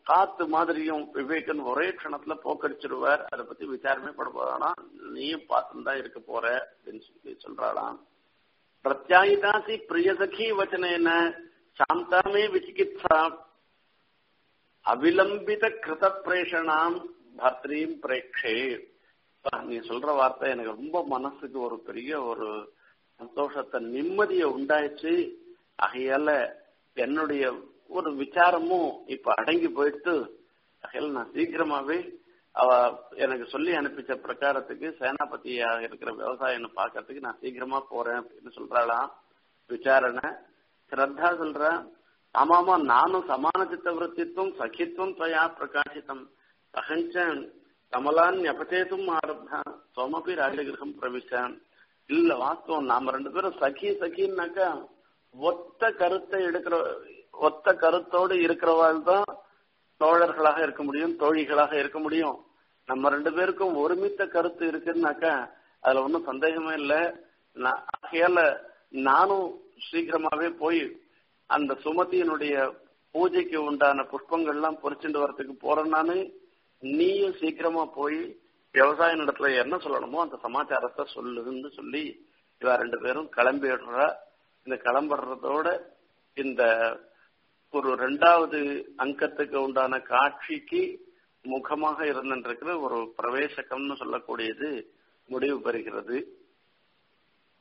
காத்து மாதிரியும் விவேகன் ஒரே க்ஷணத்துல போக்கடிச்சிருவார் அதை பத்தி விசாரமே பட போறானா நீயும் பார்த்துன்னு தான் இருக்க போற அப்படின்னு சொல்லி சொல்றாளாம் பிரத்யாயிதாசி பிரியசகி வச்சனேன சாந்தாமே விசிகித்சா அவிலம்பித கிருத பிரேஷனாம் பத்ரீம் பிரேக்ஷே நீ சொல்ற வார்த்தை எனக்கு ரொம்ப மனசுக்கு ஒரு பெரிய ஒரு சந்தோஷத்தை நிம்மதியை உண்டாயிடுச்சு ஆகையால என்னுடைய ஒரு விசாரமும் இப்ப அடங்கி போயிட்டு ஆகையால நான் சீக்கிரமாவே அவ எனக்கு சொல்லி அனுப்பிச்ச பிரகாரத்துக்கு சேனாபதியாக இருக்கிற விவசாயம் பாக்கிறதுக்கு நான் சீக்கிரமா போறேன் அப்படின்னு சொல்றாளாம் விசாரணை ஸ்ரத்தா சொல்ற ஆமாமா நானும் சமான சித்த விற்த்தித்துவம் சகித்துவம் துவயா பிரகாசித்தம் அகஞ்சன் கமலான் ஞபச்சேத்தும் ஆரம்பா சோமபி ராஜகிரகம் பிரவிச்சான் இல்ல வாஸ்தவம் நாம ரெண்டு பேரும் சகி சகின்னாக்கா ஒத்த கருத்தை எடுக்கிற ஒத்த கருத்தோடு இருக்கிறவாள் தான் தோழர்களாக இருக்க முடியும் தோழிகளாக இருக்க முடியும் நம்ம ரெண்டு பேருக்கும் ஒருமித்த கருத்து இருக்குன்னாக்கா அதுல ஒன்றும் சந்தேகமே இல்லை ஆகையால நானும் சீக்கிரமாவே போய் அந்த சுமதியினுடைய பூஜைக்கு உண்டான புஷ்பங்கள்லாம் பொறிச்சுட்டு வரத்துக்கு போறேன் நானு நீயும் சீக்கிரமா போய் விவசாய இடத்துல என்ன சொல்லணுமோ அந்த சமாச்சாரத்தை சொல்லுன்னு சொல்லி இவ ரெண்டு பேரும் கிளம்பிடுறா இந்த கிளம்புறதோட இந்த ஒரு ரெண்டாவது அங்கத்துக்கு உண்டான காட்சிக்கு முகமாக இருந்திருக்கிற ஒரு பிரவேசகம்னு சொல்லக்கூடியது முடிவு பெறுகிறது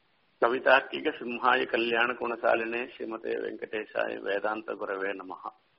கவிதார்க்கிக சிம்ஹாய கல்யாண குணசாலினே ஸ்ரீமதே வெங்கடேசாய வேதாந்த குரவே நமஹா